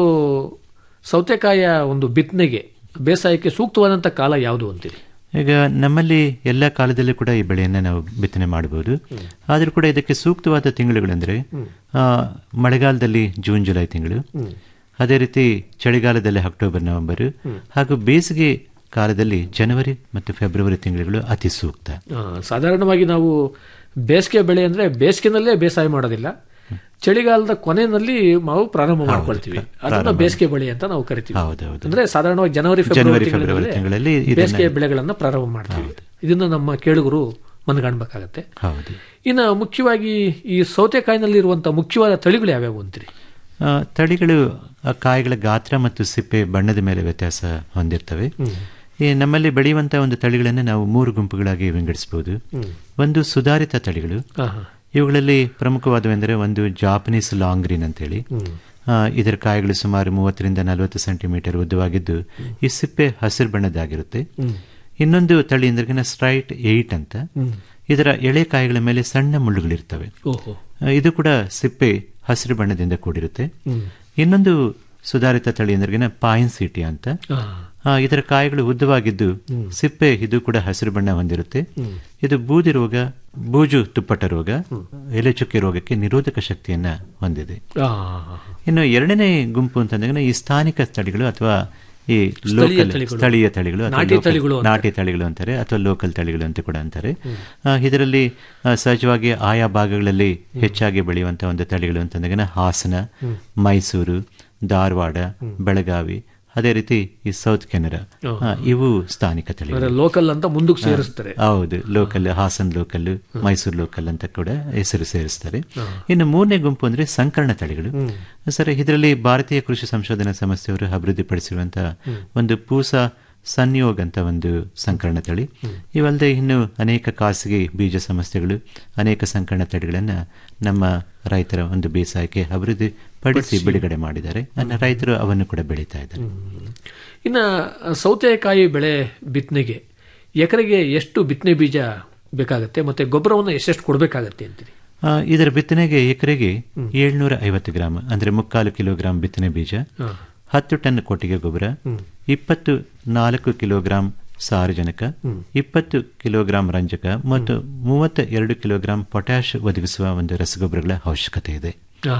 ಸೌತೆಕಾಯಿಯ ಒಂದು ಬಿತ್ತನೆಗೆ ಬೇಸಾಯಕ್ಕೆ ಸೂಕ್ತವಾದಂತ ಕಾಲ ಯಾವುದು ಅಂತೀರಿ ಈಗ ನಮ್ಮಲ್ಲಿ ಎಲ್ಲ ಕಾಲದಲ್ಲೂ ಕೂಡ ಈ ಬೆಳೆಯನ್ನು ನಾವು ಬಿತ್ತನೆ ಮಾಡಬಹುದು ಆದರೂ ಕೂಡ ಇದಕ್ಕೆ ಸೂಕ್ತವಾದ ತಿಂಗಳುಗಳೆಂದರೆ ಆ, ಮಳೆಗಾಲದಲ್ಲಿ ಜೂನ್ ಜುಲೈ ತಿಂಗಳು ಅದೇ ರೀತಿ ಚಳಿಗಾಲದಲ್ಲಿ ಅಕ್ಟೋಬರ್ ನವೆಂಬರ್ ಹಾಗೂ ಬೇಸಿಗೆ ಕಾಲದಲ್ಲಿ ಜನವರಿ ಮತ್ತು ಫೆಬ್ರವರಿ ತಿಂಗಳುಗಳು ಅತಿ ಸೂಕ್ತ ಆ, ಸಾಧಾರಣವಾಗಿ ನಾವು ಬೇಸಿಗೆ ಬೆಳೆ ಅಂದ್ರೆ ಬೇಸಿಗೆನಲ್ಲೇ ಬೇಸಾಯ ಮಾಡೋದಿಲ್ಲ ಚಳಿಗಾಲದ ಕೊನೆಯಲ್ಲಿ ನಾವು ಪ್ರಾರಂಭ ಮಾಡ್ಕೊಳ್ತೀವಿ ಅದನ್ನ ಪ್ರಾರಂಭ. ಬೇಸಿಗೆ ಬೆಳೆ ಅಂತ ನಾವು ಕರಿತೀವಿ ಹೌದೌದು. ಅಂದ್ರೆ ಸಾಧಾರಣವಾಗಿ ಜನವರಿ ಜನವರಿ, ಫೆಬ್ರವರಿ ಫೆಬ್ರವರಿ ತಿಂಗಳಲ್ಲಿ ತಿಂಗಳಲ್ಲಿ ಇದನ್ನ- ಬೇಸಿಗೆ ಬೆಳೆಗಳನ್ನ ಪ್ರಾರಂಭ ಮಾಡ್ತೀವಿ ಇದನ್ನ ನಮ್ಮ ಕೇಳುಗರು ಮನಗಾಣ್ಬೇಕಾಗತ್ತೆ ಹೌದು ಇನ್ನು ಮುಖ್ಯವಾಗಿ ಈ ಸೌತೆಕಾಯಿನಲ್ಲಿರುವಂತಹ ಮುಖ್ಯವಾದ ತಳಿಗಳು ಯಾವ್ಯಾವು ಅಂತೀರಿ ಆ, ತಳಿಗಳು ಆ ಕಾಯಿಗಳ ಗಾತ್ರ ಮತ್ತು ಸಿಪ್ಪೆ ಬಣ್ಣದ ಮೇಲೆ ವ್ಯತ್ಯಾಸ ಹೊಂದಿರ್ತವೆ ಈ ನಮ್ಮಲ್ಲಿ ಬೆಳೆಯುವಂತಹ ಒಂದು ತಳಿಗಳನ್ನು ನಾವು ಮೂರು ಗುಂಪುಗಳಾಗಿ ವಿಂಗಡಿಸಬಹುದು ಒಂದು ಸುಧಾರಿತ ತಳಿಗಳು ಆಹಾ. ಇವುಗಳಲ್ಲಿ ಪ್ರಮುಖವಾದವೆಂದರೆ ಒಂದು ಜಾಪನೀಸ್ ಲಾಂಗ್ ಗ್ರೀನ್ ಅಂತೇಳಿ ಆ, ಇದರ ಕಾಯಿಗಳು ಸುಮಾರು ಮೂವತ್ತರಿಂದ ನಲವತ್ತು ಸೆಂಟಿಮೀಟರ್ ಉದ್ದವಾಗಿದ್ದು ಈ ಸಿಪ್ಪೆ ಹಸಿರು ಬಣ್ಣದ್ದಾಗಿರುತ್ತೆ ಹ್ಮ್. ಇನ್ನೊಂದು ತಳಿ ಅಂದ್ರೆ ಸ್ಟ್ರೈಟ್ ಏಟ್ ಅಂತ ಹ್ಮ್. ಇದರ ಎಳೆ ಕಾಯಿಗಳ ಮೇಲೆ ಸಣ್ಣ ಮುಳ್ಳುಗಳಿರ್ತವೆ ಓಹೋ ಆ, ಇದು ಕೂಡ ಸಿಪ್ಪೆ ಹಸಿರು ಬಣ್ಣದಿಂದ ಕೂಡಿರುತ್ತೆ ಹ್ಮ್. ಇನ್ನೊಂದು ಸುಧಾರಿತ ತಳಿ ಅಂದ್ರೆ ಪಾಯಿನ್ ಸಿಟಿ ಅಂತ ಆ. ಆ, ಇದರ ಕಾಯಿಗಳು ಉದ್ದವಾಗಿದ್ದು ಸಿಪ್ಪೆ ಇದು ಕೂಡ ಹಸಿರು ಬಣ್ಣ ಹೊಂದಿರುತ್ತೆ ಹ್ಮ್. ಇದು ಬೂದಿ ರೋಗ ಬೂಜು ತುಪ್ಪಟ ರೋಗ ಎಲೆ ಚುಕ್ಕೆ ರೋಗಕ್ಕೆ ನಿರೋಧಕ ಶಕ್ತಿಯನ್ನ ಹೊಂದಿದೆ ಆ. ಇನ್ನು ಎರಡನೇ ಗುಂಪು ಅಂತಂದ್ರೆ ಈ ಸ್ಥಾನಿಕ ತಳಿಗಳು ಅಥವಾ ಈ ಸ್ಥಳೀಯ ಲೋಕಲ್ ತಳಿಗಳು. ಸ್ಥಳೀಯ ತಳಿಗಳು ಅಥವಾ ನಾಟಿ local- ತಳಿಗಳು ಅಂತಾರೆ. ನಾಟಿ ತಳಿಗಳು ಅಂತಾರೆ ಅಥವಾ ಲೋಕಲ್ ತಳಿಗಳು ಅಂತ ಕೂಡ ಅಂತಾರೆ ಆ, ಇದರಲ್ಲಿ ಆ, ಸಹಜವಾಗಿ ಆಯಾ ಭಾಗಗಳಲ್ಲಿ ಹೆಚ್ಚಾಗಿ ಬೆಳೆಯುವಂತಹ ಒಂದು ತಳಿಗಳು ಅಂತಂದಾಗ ಹಾಸನ ಹ್ಮ್. ಮೈಸೂರು ಧಾರವಾಡ ಬೆಳಗಾವಿ ಅದೇ ರೀತಿ ಈ ಸೌತ್ ಕೆನರಾ ಓಹ್. ಆ, ಇವು ಸ್ಥಾನಿಕ ತಳಿಗಳು ಅಂದ್ರೆ ಲೋಕಲ್ ಅಂತ ಮುಂದಕ್ಕೆ ಸೇರಿಸ್ತಾರೆ ಆ, ಹೌದು local Hassan local Mysuru local ಅಂತ ಕೂಡ ಹೆಸರು ಸೇರಿಸ್ತಾರೆ ಹಾ. ಇನ್ನು ಮೂರನೇ ಗುಂಪು ಅಂದ್ರೆ ಸಂಕರಣ ತಳಿಗಳು ಹ್ಮ್. ಸರ್ ಇದರಲ್ಲಿ ಭಾರತೀಯ ಕೃಷಿ ಸಂಶೋಧನಾ ಸಂಸ್ಥೆಯವರು ಅಭಿವೃದ್ಧಿಪಡಿಸಿರುವಂತಹ ಒಂದು ಪೂಸಾ ಸಂಯೋಗ್ ಅಂತ ಒಂದು ಸಂಕರಣ ತಳಿ ಇವಲ್ಲದೆ ಇನ್ನು ಅನೇಕ ಖಾಸಗಿ ಬೀಜ ಸಂಸ್ಥೆಗಳು ಅನೇಕ ಸಂಕರಣ ತಳಿಗಳನ್ನ ನಮ್ಮ ರೈತರ ಒಂದು ಬೇಸಾಯಕ್ಕೆ ಅಭಿವೃದ್ಧಿ ಪಡಿಸಿ ಪಡಿಸಿ. ಬಿಡುಗಡೆ ಮಾಡಿದ್ದಾರೆ ಅನ್ನ ರೈತರು ಅವನ್ನು ಕೂಡ ಬೆಳೀತಾ ಇದ್ದಾರೆ ಇನ್ನ ಸೌತೆಕಾಯಿ ಬೆಳೆ ಬಿತ್ತನೆಗೆ ಎಕರೆಗೆ ಎಷ್ಟು ಬಿತ್ತನೆ ಬೀಜ ಬೇಕಾಗತ್ತೆ ಮತ್ತೆ ಗೊಬ್ಬರವನ್ನು ಎಷ್ಟೆಷ್ಟು ಕೊಡಬೇಕಾಗತ್ತೆ ಅಂತೀರಿ ಆ, ಇದರ ಬಿತ್ತನೆಗೆ ಎಕರೆಗೆ ಏಳ್ನೂರ ಐವತ್ತು ಗ್ರಾಮ್ ಅಂದ್ರೆ ಮುಕ್ಕಾಲು ಕಿಲೋಗ್ರಾಂ ಬಿತ್ತನೆ ಬೀಜ ಹಾ. ಹತ್ತು ಟನ್ ಕೊಟ್ಟಿಗೆ ಗೊಬ್ಬರ ಇಪ್ಪತ್ತು ನಾಲ್ಕು ಕಿಲೋಗ್ರಾಂ ಸಾರಜನಕ ಇಪ್ಪತ್ತು ಕಿಲೋಗ್ರಾಂ ರಂಜಕ ಮತ್ತು ಮೂವತ್ತ ಎರಡು ಕಿಲೋಗ್ರಾಂ ಪೊಟ್ಯಾಶ್ ಒದಗಿಸುವ ಒಂದು ರಸಗೊಬ್ಬರಗಳ ಅವಶ್ಯಕತೆ ಇದೆ ಆ.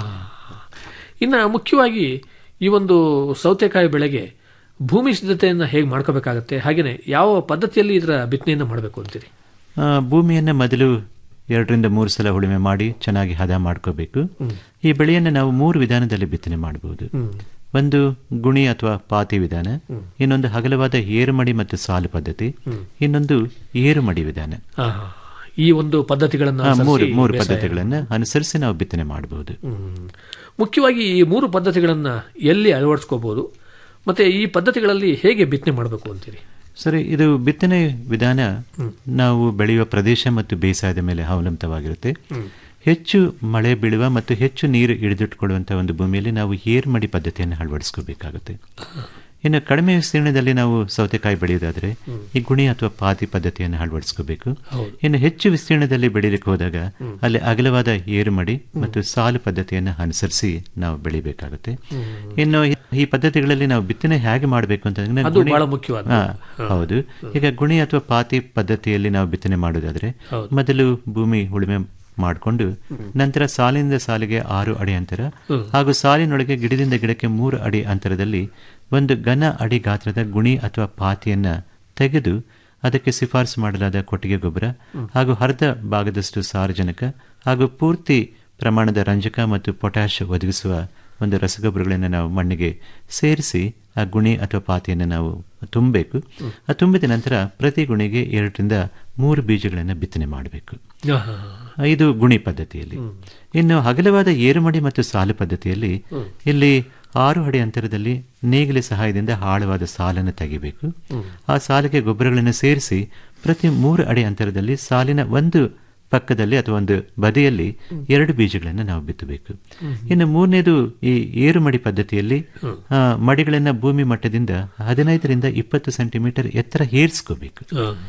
ಇನ್ನ ಮುಖ್ಯವಾಗಿ ಈ ಒಂದು ಸೌತೆಕಾಯಿ ಬೆಳೆಗೆ ಭೂಮಿ ಸಿದ್ಧತೆಯನ್ನು ಹೇಗೆ ಮಾಡ್ಕೋಬೇಕಾಗತ್ತೆ ಹಾಗೇನೆ ಯಾವ ಪದ್ಧತಿಯಲ್ಲಿ ಇದರ ಬಿತ್ತನೆಯನ್ನು ಮಾಡಬೇಕು ಅಂತೀರಿ ಆ, ಭೂಮಿಯನ್ನ ಮೊದಲು ಎರಡರಿಂದ ಮೂರು ಸಲ ಉಳುಮೆ ಮಾಡಿ ಚೆನ್ನಾಗಿ ಹದ ಮಾಡ್ಕೋಬೇಕು ಈ ಬೆಳೆಯನ್ನು ನಾವು ಮೂರು ವಿಧಾನದಲ್ಲಿ ಬಿತ್ತನೆ ಮಾಡಬಹುದು ಒಂದು ಗುಣಿ ಅಥವಾ ಪಾತಿ ವಿಧಾನ ಇನ್ನೊಂದು ಹಗಲವಾದ ಏರುಮಡಿ ಮತ್ತು ಸಾಲು ಪದ್ಧತಿ ಇನ್ನೊಂದು ಏರುಮಡಿ ವಿಧಾನ ಆ, ಈ ಒಂದು ಪದ್ಧತಿಗಳನ್ನು ಆ, ಮೂರು ಅನುಸರಿಸಿ ಮೂರು ಬೇಸಾಯ ಪದ್ಧತಿಗಳನ್ನು ಅನುಸರಿಸಿ ನಾವು ಬಿತ್ತನೆ ಮಾಡಬಹುದು ಹ್ಮ್. ಮುಖ್ಯವಾಗಿ ಈ ಮೂರು ಪದ್ಧತಿಗಳನ್ನ ಎಲ್ಲಿ ಅಳವಡಿಸ್ಕೋಬಹುದು ಮತ್ತೆ ಈ ಪದ್ಧತಿಗಳಲ್ಲಿ ಹೇಗೆ ಬಿತ್ತನೆ ಮಾಡಬೇಕು ಅಂತೀರಿ ಸರಿ ಇದು ಬಿತ್ತನೆ ವಿಧಾನ ನಾವು ಬೆಳೆಯುವ ಪ್ರದೇಶ ಮತ್ತು ಬೇಸಾಯದ ಮೇಲೆ ಅವಲಂಬಿತವಾಗಿರುತ್ತೆ ಹೆಚ್ಚು ಮಳೆ ಬೀಳುವ ಮತ್ತು ಹೆಚ್ಚು ನೀರು ಹಿಡಿದಿಟ್ಟುಕೊಳ್ಳುವಂತಹ ಒಂದು ಭೂಮಿಯಲ್ಲಿ ನಾವು ಏರ್ಮಡಿ ಪದ್ಧತಿಯನ್ನು ಅಳವಡಿಸ್ಕೋಬೇಕಾಗುತ್ತೆ ಇನ್ನು ಕಡಿಮೆ ವಿಸ್ತೀರ್ಣದಲ್ಲಿ ನಾವು ಸೌತೆಕಾಯಿ ಬೆಳೆಯೋದಾದ್ರೆ ಈ ಗುಣಿ ಅಥವಾ ಪಾತಿ ಪದ್ಧತಿಯನ್ನು ಅಳವಡಿಸ್ಕೋಬೇಕು ಹೌದು. ಇನ್ನು ಹೆಚ್ಚು ವಿಸ್ತೀರ್ಣದಲ್ಲಿ ಬೆಳೀಲಿಕ್ಕೆ ಹೋದಾಗ ಅಲ್ಲಿ ಅಗಲವಾದ ಏರುಮಡಿ ಮತ್ತು ಸಾಲು ಪದ್ಧತಿಯನ್ನು ಅನುಸರಿಸಿ ನಾವು ಬೆಳಿಬೇಕಾಗುತ್ತೆ ಇನ್ನು ಈ- ಈ ಪದ್ಧತಿಗಳಲ್ಲಿ ನಾವು ಬಿತ್ತನೆ ಹೇಗೆ ಮಾಡಬೇಕು ಅಂತಂದ್ರೆ ಅದು ಗುಣಿ- ಬಹಳ ಮುಖ್ಯವಾದ್ದು. ಹಾ, ಹಾ. ಹೌದು ಈಗ ಗುಣಿ ಅಥವಾ ಪಾತಿ ಪದ್ಧತಿಯಲ್ಲಿ ನಾವು ಬಿತ್ತನೆ ಮಾಡೋದಾದ್ರೆ ಹೌದು. ಮೊದಲು ಭೂಮಿ ಉಳುಮೆ ಮಾಡಿಕೊಂಡು ನಂತರ ಸಾಲಿನಿಂದ ಸಾಲಿಗೆ ಆರು ಅಡಿ ಅಂತರ ಹ್ಮ್. ಹಾಗೂ ಸಾಲಿನೊಳಗೆ ಗಿಡದಿಂದ ಗಿಡಕ್ಕೆ ಮೂರು ಅಡಿ ಅಂತರದಲ್ಲಿ ಒಂದು ಘನ ಅಡಿ ಗಾತ್ರದ ಗುಣಿ ಅಥವಾ ಪಾತಿಯನ್ನ ತೆಗೆದು ಅದಕ್ಕೆ ಶಿಫಾರಸು ಮಾಡಲಾದ ಕೊಟ್ಟಿಗೆ ಗೊಬ್ಬರ ಹಾಗೂ ಅರ್ಧ ಭಾಗದಷ್ಟು ಸಾರಜನಕ ಹಾಗೂ ಪೂರ್ತಿ ಪ್ರಮಾಣದ ರಂಜಕ ಮತ್ತು ಪೊಟ್ಯಾಶ್ ಒದಗಿಸುವ ಒಂದು ರಸಗೊಬ್ಬರಗಳನ್ನು ನಾವು ಮಣ್ಣಿಗೆ ಸೇರಿಸಿ ಆ ಗುಣಿ ಅಥವಾ ಪಾತಿಯನ್ನು ನಾವು ತುಂಬಬೇಕು ಆ ತುಂಬಿದ ನಂತರ ಪ್ರತಿ ಗುಣಿಗೆ ಎರಡರಿಂದ ಮೂರು ಬೀಜಗಳನ್ನು ಬಿತ್ತನೆ ಮಾಡಬೇಕು ಆಹಾ. ಇದು ಗುಣಿ ಪದ್ಧತಿಯಲ್ಲಿ ಇನ್ನು ಹಗಲವಾದ ಏರುಮಡಿ ಮತ್ತು ಸಾಲು ಪದ್ಧತಿಯಲ್ಲಿ ಇಲ್ಲಿ ಆರು ಅಡಿ ಅಂತರದಲ್ಲಿ ನೇಗಿಲ ಸಹಾಯದಿಂದ ಆಳವಾದ ಸಾಲನ್ನು ತೆಗಿಬೇಕು ಆ ಸಾಲಿಗೆ ಗೊಬ್ಬರಗಳನ್ನು ಸೇರಿಸಿ ಪ್ರತಿ ಮೂರು ಅಡಿ ಅಂತರದಲ್ಲಿ ಸಾಲಿನ ಒಂದು ಪಕ್ಕದಲ್ಲಿ ಅಥವಾ ಒಂದು ಬದಿಯಲ್ಲಿ ಎರಡು ಬೀಜಗಳನ್ನು ನಾವು ಬಿತ್ತಬೇಕು ಹ್ಮ್. ಇನ್ನು ಮೂರನೇದು ಈ ಏರು ಮಡಿ ಪದ್ಧತಿಯಲ್ಲಿ ಆ, ಮಡಿಗಳನ್ನ ಭೂಮಿ ಮಟ್ಟದಿಂದ ಹದಿನೈದರಿಂದ ಇಪ್ಪತ್ತು ಸೆಂಟಿಮೀಟರ್ ಎತ್ತರ ಹೇರಿಸ್ಕೋಬೇಕು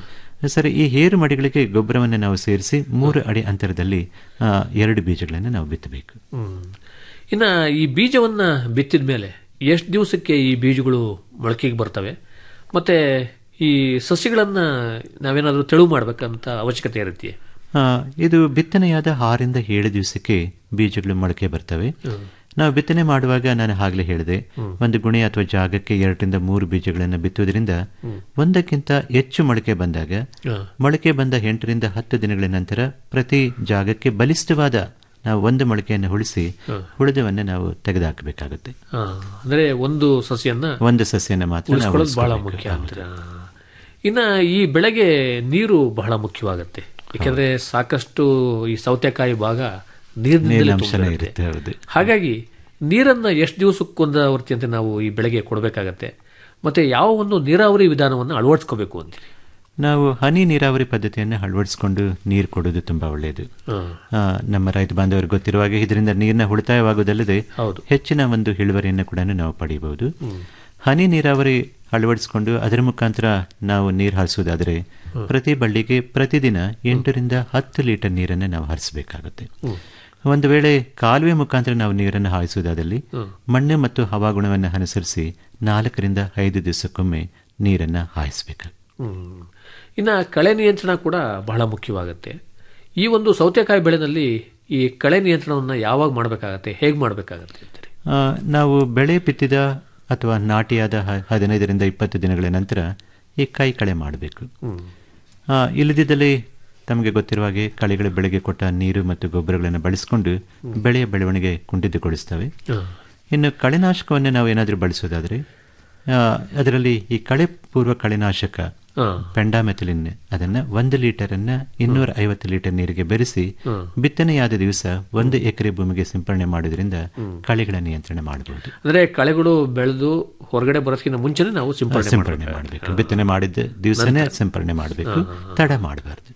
ಸರಿ ಈ ಹೇರು ಮಡಿಗಳಿಗೆ ಗೊಬ್ಬರವನ್ನು ನಾವು ಸೇರಿಸಿ ಮೂರು ಅಡಿ ಅಂತರದಲ್ಲಿ ಆ, ಎರಡು ಬೀಜಗಳನ್ನು ನಾವು ಬಿತ್ತಬೇಕು ಹ್ಮ್. ಇನ್ನ ಈ ಬೀಜವನ್ನ ಬಿತ್ತಿದ ಮೇಲೆ ಎಷ್ಟು ದಿವಸಕ್ಕೆ ಈ ಬೀಜಗಳು ಮೊಳಕೆಗೆ ಬರ್ತವೆ ಮತ್ತೆ ಈ ಸಸ್ಯಗಳನ್ನ ನಾವೇನಾದ್ರೂ ತೆಳು ಮಾಡ್ಬೇಕಂತ ಅವಶ್ಯಕತೆ ಇರುತ್ತೆ ಆ, ಇದು ಬಿತ್ತನೆಯಾದ ಆರರಿಂದ ಏಳು ದಿವಸಕ್ಕೆ ಬೀಜಗಳು ಮೊಳಕೆ ಬರ್ತವೆ ಹ್ಮ್. ನಾವು ಬಿತ್ತನೆ ಮಾಡುವಾಗ ನಾನು ಆಗಲೇ ಹೇಳಿದೆ ಹ್ಮ್. ಒಂದು ಗುಣಿ ಅಥವಾ ಜಾಗಕ್ಕೆ ಎರಡರಿಂದ ಮೂರು ಬೀಜಗಳನ್ನು ಬಿತ್ತುವುದರಿಂದ ಹ್ಮ್. ಒಂದಕ್ಕಿಂತ ಹೆಚ್ಚು ಮೊಳಕೆ ಬಂದಾಗ ಹಾ. ಮೊಳಕೆ ಬಂದ ಎಂಟರಿಂದ ಹತ್ತು ದಿನಗಳ ನಂತರ ಪ್ರತಿ ಜಾಗಕ್ಕೆ ಬಲಿಷ್ಠವಾದ ನಾವು ಒಂದು ಮೊಳಕೆಯನ್ನು ಉಳಿಸಿ ಹಾ. ಉಳಿದವನ್ನ ನಾವು ತೆಗೆದುಹಾಕಬೇಕಾಗುತ್ತೆ ಹಾ, ಅಂದ್ರೆ ಒಂದು ಸಸ್ಯನ್ನ ಒಂದು ಸಸ್ಯನ ಮಾತ್ರ ನಾವು ಉಳಿಸ್ಕೊಳ್ಳೋದು ಬಹಳ ಉಳಿಸ್ಕೊಳ್ಬೇಕು. ಮುಖ್ಯ ಅಂತೀರ ಇನ್ನ ಈ ಬೆಳೆಗೆ ನೀರು ಬಹಳ ಮುಖ್ಯವಾಗುತ್ತೆ ಯಾಕಂದ್ರೆ ಸಾಕಷ್ಟು ಈ ಸೌತೆಕಾಯಿ ಭಾಗ ನೀರಿನಿಂದಲೇ ನೀರಿನಂಶನೇ ತುಂಬಿರುತ್ತೆ. ಇರುತ್ತೆ ಹೌದು ಹಾಗಾಗಿ ನೀರನ್ನ ಎಷ್ಟು ದಿವಸಕ್ಕೊಂದವರ್ತಿ ಅಂತ ನಾವು ಈ ಬೆಳೆಗೆ ಕೊಡಬೇಕಾಗತ್ತೆ ಮತ್ತೆ ಯಾವ ಒಂದು ನೀರಾವರಿ ವಿಧಾನವನ್ನು ಅಳವಡಿಸ್ಕೋಬೇಕು ಅಂತೀರಿ ನಾವು ಹನಿ ನೀರಾವರಿ ಪದ್ಧತಿಯನ್ನು ಅಳವಡಿಸಿಕೊಂಡು ನೀರು ಕೊಡೋದು ತುಂಬಾ ಒಳ್ಳೆಯದು ಹ್ಮ್. ಆ, ನಮ್ಮ ರೈತ ಬಾಂಧವರಿಗೆ ಗೊತ್ತಿರುವ ಹಾಗೆ ಇದರಿಂದ ನೀರಿನ ಉಳಿತಾಯವಾಗುವುದಲ್ಲದೆ ಹೌದು. ಹೆಚ್ಚಿನ ಒಂದು ಇಳುವರಿಯನ್ನು ಕೂಡ ನಾವು ಪಡೆಯಬಹುದು ಹ್ಮ್. ಹನಿ ನೀರಾವರಿ ಅಳವಡಿಸಿಕೊಂಡು ಅದರ ಮುಖಾಂತರ ನಾವು ನೀರು ಹಾರಿಸುವುದಾದರೆ ಹ್ಮ್. ಪ್ರತಿ ಬಳ್ಳಿಗೆ ಪ್ರತಿದಿನ ಎಂಟರಿಂದ ಹತ್ತು ಲೀಟರ್ ನೀರನ್ನು ನಾವು ಹರಿಸಬೇಕಾಗುತ್ತೆ ಹ್ಮ್. ಒಂದು ವೇಳೆ ಕಾಲುವೆ ಮುಖಾಂತರ ನಾವು ನೀರನ್ನು ಹಾಯಿಸುವುದಾದಲ್ಲಿ ಹ್ಮ್. ಮಣ್ಣು ಮತ್ತು ಹವಾಗುಣವನ್ನು ಅನುಸರಿಸಿ ನಾಲ್ಕರಿಂದ ಐದು ದಿವಸಕ್ಕೊಮ್ಮೆ ನೀರನ್ನು ಹಾಯಿಸಬೇಕು ಹ್ಮ್. ಇನ್ನ ಕಳೆ ನಿಯಂತ್ರಣ ಕೂಡ ಬಹಳ ಮುಖ್ಯವಾಗುತ್ತೆ ಈ ಒಂದು ಸೌತೆಕಾಯಿ ಬೆಳೆನಲ್ಲಿ ಈ ಕಳೆ ನಿಯಂತ್ರಣವನ್ನು ಯಾವಾಗ ಮಾಡಬೇಕಾಗತ್ತೆ ಹೇಗೆ ಮಾಡಬೇಕಾಗತ್ತೆ ಅಂತೀರಿ ಆ, ನಾವು ಬೆಳೆ ಬಿತ್ತಿದ ಅಥವಾ ನಾಟಿಯಾದ ಹ- ಹದಿನೈದರಿಂದ ಇಪ್ಪತ್ತು ದಿನಗಳ ನಂತರ ಈ ಕೈ ಕಳೆ ಮಾಡಬೇಕು ಹ್ಮ್. ಆ, ಇಲ್ಲದಿದ್ದಲ್ಲಿ ತಮಗೆ ಗೊತ್ತಿರುವ ಹಾಗೆ ಕಳೆಗಳ ಬೆಳೆಗೆ ಕೊಟ್ಟ ನೀರು ಮತ್ತು ಗೊಬ್ಬರಗಳನ್ನು ಬಳಸಿಕೊಂಡು ಬೆಳೆಯ ಬೆಳವಣಿಗೆ ಕುಂಠಿತಗೊಳಿಸ್ತವೆ ಹಾ. ಇನ್ನು ಕಳೆನಾಶಕವನ್ನು ನಾವು ಏನಾದರೂ ಬಳಸೋದಾದರೆ ಆ, ಅದರಲ್ಲಿ ಈ ಕಳೆ ಪೂರ್ವ ಕಳೆನಾಶಕ ಹಾ. ಪೆಂಡಾಮೆಥಿಲಿನ್ ಅದನ್ನ ಒಂದು ಲೀಟರನ್ನ ಇನ್ನೂರ ಐವತ್ತು ಲೀಟರ್ ನೀರಿಗೆ ಬೆರೆಸಿ ಹ್ಮ್. ಬಿತ್ತನೆಯಾದ ದಿವಸ ಒಂದು ಎಕರೆ ಭೂಮಿಗೆ ಸಿಂಪರಣೆ ಮಾಡೋದ್ರಿಂದ ಹ್ಮ್. ಕಳೆಗಳ ನಿಯಂತ್ರಣ ಮಾಡಬಹುದು ಅಂದ್ರೆ ಕಳೆಗಳು ಬೆಳೆದು ಹೊರಗಡೆ ಬರೋದಕ್ಕಿಂತ ಮುಂಚೆನೆ ನಾವು ಸಿಂಪಡಣೆ ಸಿಂಪರಣೆ ಮಾಡಬೇಕು ಬಿತ್ತನೆ ಮಾಡಿದ ದಿವಸನೇ ಸಿಂಪರಣೆ ಮಾಡಬೇಕು ತಡ ಮಾಡಬಾರ್ದು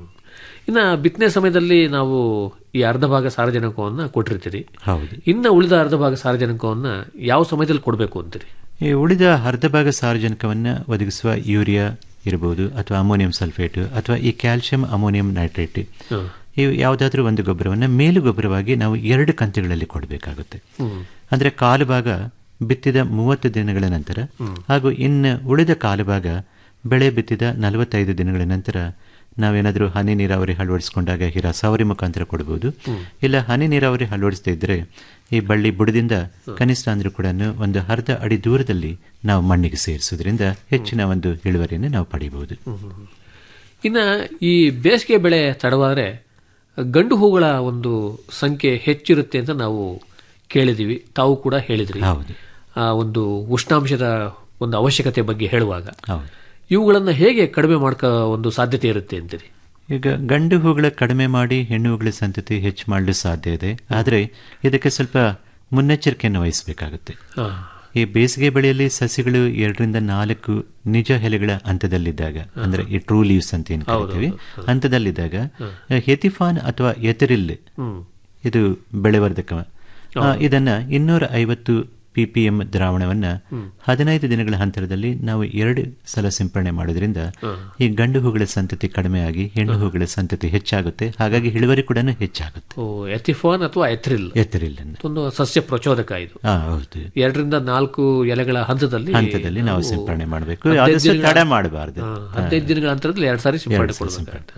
ಇನ್ನ ಬಿತ್ತನೆ ಸಮಯದಲ್ಲಿ ನಾವು ಈ ಅರ್ಧ ಭಾಗ ಸಾರಜನಕವನ್ನ ಕೊಟ್ಟಿರ್ತೀರಿ ಹೌದು ಇನ್ನ ಉಳಿದ ಅರ್ಧ ಭಾಗ ಸಾರಜನಕವನ್ನ ಯಾವ ಸಮಯದಲ್ಲಿ ಕೊಡಬೇಕು ಅಂತೀರಿ ಈ ಉಳಿದ ಅರ್ಧ ಭಾಗ ಸಾರಜನಕವನ್ನು ಒದಗಿಸುವ ಯೂರಿಯಾ ಇರಬಹುದು ಅಥವಾ ಅಮೋನಿಯಂ ಸಲ್ಫೇಟ್ ಅಥವಾ ಈ ಕ್ಯಾಲ್ಸಿಯಂ ಅಮೋನಿಯಂ ನೈಟ್ರೇಟ್ ಹ್ಮ್. ಇವು ಯಾವುದಾದ್ರೂ ಒಂದು ಗೊಬ್ಬರವನ್ನು ಮೇಲು ಗೊಬ್ಬರವಾಗಿ ನಾವು ಎರಡು ಕಂತುಗಳಲ್ಲಿ ಕೊಡಬೇಕಾಗುತ್ತೆ ಹ್ಮ್. ಅಂದ್ರೆ ಕಾಲು ಭಾಗ ಬಿತ್ತಿದ ಮೂವತ್ತು ದಿನಗಳ ನಂತರ ಹ್ಮ್. ಹಾಗೂ ಇನ್ನು ಉಳಿದ ಕಾಲು ಭಾಗ ಬೆಳೆ ಬಿತ್ತಿದ ನಲವತ್ತೈದು ದಿನಗಳ ನಂತರ ನಾವೇನಾದರೂ ಹನಿ ನೀರಾವರಿ ಅಳವಡಿಸಿಕೊಂಡಾಗ ಈ ರಸಾವರಿ ಮುಖಾಂತರ ಕೊಡಬಹುದು ಹ್ಮ್. ಇಲ್ಲ ಹನಿ ನೀರಾವರಿ ಅಳವಡಿಸದೇ ಇದ್ರೆ ಈ ಬಳ್ಳಿ ಬುಡದಿಂದ ಕನಿಷ್ಠ ಅಂದ್ರೂ ಕೂಡ ಒಂದು ಅರ್ಧ ಅಡಿ ದೂರದಲ್ಲಿ ನಾವು ಮಣ್ಣಿಗೆ ಸೇರಿಸೋದ್ರಿಂದ ಹೆಚ್ಚಿನ ಒಂದು ಇಳುವರಿಯನ್ನು ನಾವು ಪಡೆಯಬಹುದು ಹ್ಮ್. ಇನ್ನ ಈ ಬೇಸಿಗೆ ಬೆಳೆ ತಡವಾದ್ರೆ ಗಂಡು ಹೂಗಳ ಒಂದು ಸಂಖ್ಯೆ ಹೆಚ್ಚಿರುತ್ತೆ ಅಂತ ನಾವು ಕೇಳಿದೀವಿ ತಾವು ಕೂಡ ಹೇಳಿದ್ರಿ ಹೌದು. ಆ ಒಂದು ಉಷ್ಣಾಂಶದ ಒಂದು ಅವಶ್ಯಕತೆ ಬಗ್ಗೆ ಹೇಳುವಾಗ ಹೌದು ಇವುಗಳನ್ನ ಹೇಗೆ ಕಡಿಮೆ ಮಾಡ್ಕೋ ಒಂದು ಸಾಧ್ಯತೆ ಇರುತ್ತೆ ಅಂತೀರಿ ಈಗ ಗಂಡು ಹೂಗಳ ಕಡಿಮೆ ಮಾಡಿ ಹೆಣ್ಣು ಹೂಗಳ ಸಂತತಿ ಹೆಚ್ಚು ಮಾಡಲು ಸಾಧ್ಯ ಇದೆ ಆದರೆ ಇದಕ್ಕೆ ಸ್ವಲ್ಪ ಮುನ್ನೆಚ್ಚರಿಕೆಯನ್ನು ವಹಿಸಬೇಕಾಗುತ್ತೆ ಹಾ. ಈ ಬೇಸಿಗೆ ಬೆಳೆಯಲ್ಲಿ ಸಸಿಗಳು ಎರಡರಿಂದ ನಾಲ್ಕು ನಿಜ ಎಲೆಗಳ ಹಂತದಲ್ಲಿದ್ದಾಗ ಅಂದ್ರೆ ಈ ಟ್ರೂ ಲೀವ್ಸ್ ಅಂತ ಏನು ಹೌದು, ಕರಿತೀವಿ ಹೌದು. ಹಂತದಲ್ಲಿದ್ದಾಗ ಹೆತಿಫಾನ್ ಅಥವಾ ಎಥರಿಲ್ ಹ್ಮ್. ಇದು ಬೆಳೆವರ್ಧಕ ಆ, ಇದನ್ನ ಇನ್ನೂರ ಐವತ್ತು ಪಿ ಪಿ ಎಂ ದ್ರಾವಣವನ್ನ ಹ್ಮ್. ಹದಿನೈದು ದಿನಗಳ ಹಂತರದಲ್ಲಿ ನಾವು ಎರಡು ಸಲ ಸಿಂಪರಣೆ ಮಾಡೋದ್ರಿಂದ ಹಾ. ಈ ಗಂಡು ಹೂಗಳ ಸಂತತಿ ಕಡಿಮೆಯಾಗಿ ಹೆಣ್ಣು ಹೂಗಳ ಸಂತತಿ ಹೆಚ್ಚಾಗುತ್ತೆ ಹಾಗಾಗಿ ಇಳುವರಿ ಕೂಡ ಹೆಚ್ಚಾಗುತ್ತೆ ಓ ಎಥಿಫಾನ್ ಅಥವಾ ಎಥ್ರಿಲ್ ಎಥರಿಲ್ ಒಂದು ಸಸ್ಯ ಪ್ರಚೋದಕ ಇದು ಹಾ ಹೌದು ಎರಡರಿಂದ ನಾಲ್ಕು ಎಲೆಗಳ ಹಂತದಲ್ಲಿ ಹಂತದಲ್ಲಿ ನಾವು ಸಿಂಪರಣೆ ಮಾಡಬೇಕು ಹದಿನೈದು ಆದಷ್ಟು ದಿನಗಳ- ತಡ ಮಾಡಬಾರ್ದು ಹಾ, ಹದಿನೈದು ದಿನಗಳ ಅಂತರದಲ್ಲಿ ಎರಡು ಸಾರಿ ಸಿಂಪರಣೆ ಎರಡು ಸಾರಿ ಕೊಡಬೇಕಾಗುತ್ತೆ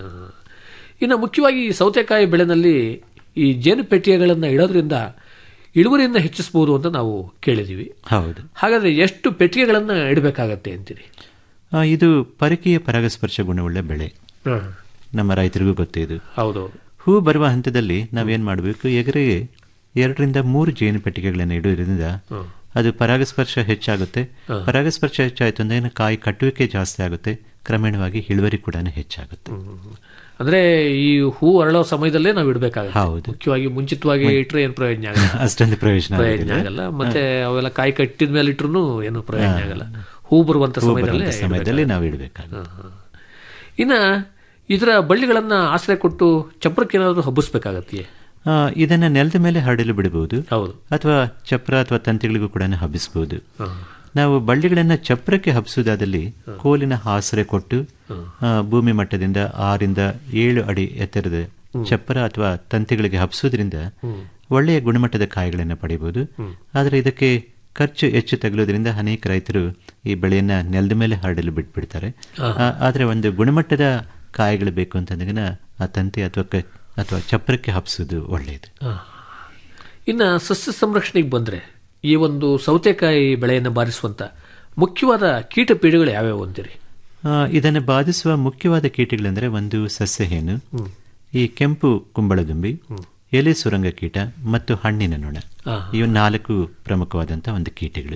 ಇನ್ನು ಮುಖ್ಯವಾಗಿ ಈ ಸೌತೆಕಾಯಿ ಬೆಳೆನಲ್ಲಿ ಈ ಜೇನು ಪೆಟ್ಟಿಗೆಗಳನ್ನು ಇಡೋದ್ರಿಂದ ಇಳುವರಿಯನ್ನು ಹೆಚ್ಚಿಸಬಹುದು ಅಂತ ನಾವು ಕೇಳಿದೀವಿ ಹೌದು ಹಾಗಾದ್ರೆ ಎಷ್ಟು ಪೆಟ್ಟಿಗೆಗಳನ್ನ ಇಡಬೇಕಾಗತ್ತೆ ಅಂತೀರಿ ಆ, ಇದು ಪರಕೀಯ ಪರಾಗಸ್ಪರ್ಶ ಗುಣವುಳ್ಳ ಬೆಳೆ ಹಾ. ನಮ್ಮ ರೈತರಿಗೂ ಗೊತ್ತೇ ಇದು ಹೌದು ಹೂ ಬರುವ ಹಂತದಲ್ಲಿ ನಾವೇನ್ ಮಾಡಬೇಕು ಎಗರಿಗೆ ಎರಡರಿಂದ ಮೂರು ಜೇನು ಪೆಟ್ಟಿಗೆಗಳನ್ನು ಇಡುವುದರಿಂದ ಹ್ಮ್. ಅದು ಪರಾಗಸ್ಪರ್ಶ ಹೆಚ್ಚಾಗುತ್ತೆ ಹಾ. ಪರಾಗಸ್ಪರ್ಶ ಹೆಚ್ಚಾಯಿತು ಅಂದ್ರೆ ಏನು ಕಾಯಿ ಕಟ್ಟುವಿಕೆ ಜಾಸ್ತಿ ಆಗುತ್ತೆ ಕ್ರಮೇಣವಾಗಿ ಇಳುವರಿ ಕೂಡ ಹೆಚ್ಚಾಗುತ್ತೆ ಅಂದ್ರೆ ಈ ಹೂ ಅರಳೋ ಸಮಯದಲ್ಲೇ ನಾವು ಇಡಬೇಕಾಗುತ್ತೆ ಹೌದು. ಮುಖ್ಯವಾಗಿ ಮುಂಚಿತವಾಗಿ ಇಟ್ರೆ ಏನು ಪ್ರಯೋಜನ ಆಗಲ್ಲ ಅಷ್ಟೊಂದು ಪ್ರಯೋಜನ ಪ್ರಯೋಜನ ಆಗೋದಿಲ್ಲ. ಆಗಲ್ಲ ಮತ್ತೆ ಅವೆಲ್ಲ ಕಾಯಿ ಕಟ್ಟಿದ ಮೇಲೆ ಇಟ್ರು ಏನು ಪ್ರಯೋಜನ ಆಗಲ್ಲ ಹೂ ಬರುವಂತ ಹೂ ಸಮಯದಲ್ಲೇ ಬರುವಂತ ಸಮಯದಲ್ಲಿ ಇಡ್ಬೇಕಾಗುತ್ತೆ. ನಾವು ಇಡಬೇಕಾಗುತ್ತೆ ಹಾ, ಹಾ. ಇನ್ನ ಇದರ ಬಳ್ಳಿಗಳನ್ನ ಆಶ್ರಯ ಕೊಟ್ಟು ಚಪ್ರಕ್ಕೆ ಏನಾದರೂ ಹಬ್ಬಿಸ್ಬೇಕಾಗತ್ತೆಯೇ ಆ, ಇದನ್ನ ನೆಲದ ಮೇಲೆ ಹರಡಲು ಬಿಡಬಹುದು ಹೌದು ಅಥವಾ ಚಪ್ರ ಅಥವಾ ತಂತಿಗಳಿಗೂ ಕೂಡ ಹಬ್ಬಿಸಬಹುದು ನಾವು ಬಳ್ಳಿಗಳನ್ನ ಚಪ್ರಕ್ಕೆ ಹಬ್ಬಿಸುವುದಾದಲ್ಲಿ ಕೋಲಿನ ಆಸರೆ ಕೊಟ್ಟು ಆ, ಭೂಮಿ ಮಟ್ಟದಿಂದ ಆರಿಂದ ಏಳು ಅಡಿ ಎತ್ತರದ ಚಪ್ರ ಅಥವಾ ತಂತಿಗಳಿಗೆ ಹಬ್ಬಿಸೋದ್ರಿಂದ ಒಳ್ಳೆಯ ಗುಣಮಟ್ಟದ ಕಾಯಿಗಳನ್ನು ಪಡೆಯಬಹುದು ಆದರೆ ಇದಕ್ಕೆ ಖರ್ಚು ಹೆಚ್ಚು ತಗಲೋದ್ರಿಂದ ಅನೇಕ ರೈತರು ಈ ಬೆಳೆಯನ್ನ ನೆಲದ ಮೇಲೆ ಹರಡಲು ಬಿಟ್ಬಿಡ್ತಾರೆ ಆ, ಆದ್ರೆ ಒಂದು ಗುಣಮಟ್ಟದ ಕಾಯಿಗಳು ಬೇಕು ಅಂತಂದಾಗ ಆ ತಂತಿ ಅಥವಾ ಕ- ಅಥವಾ ಚಪ್ರಕ್ಕೆ ಹಬ್ಸೋದು ಒಳ್ಳೆಯದು ಇನ್ನು ಸಸ್ಯ ಸಂರಕ್ಷಣೆಗೆ ಬಂದರೆ ಈ ಒಂದು ಸೌತೆಕಾಯಿ ಬೆಳೆಯನ್ನು ಬಾರಿಸುವಂಥ ಮುಖ್ಯವಾದ ಕೀಟ ಪೀಡೆಗಳು ಯಾವ್ಯಾವು ಅಂತೀರಿ ಆ, ಇದನ್ನು ಬಾಧಿಸುವ ಮುಖ್ಯವಾದ ಕೀಟಗಳೆಂದರೆ ಒಂದು ಸಸ್ಯಹೇನು ಈ ಕೆಂಪು ಕುಂಬಳದುಂಬಿ ಎಲೆ ಸುರಂಗ ಕೀಟ ಮತ್ತು ಹಣ್ಣಿನ ನೊಣ ಆ. ಇವು ನಾಲ್ಕು ಪ್ರಮುಖವಾದಂತಹ ಒಂದು ಕೀಟಗಳು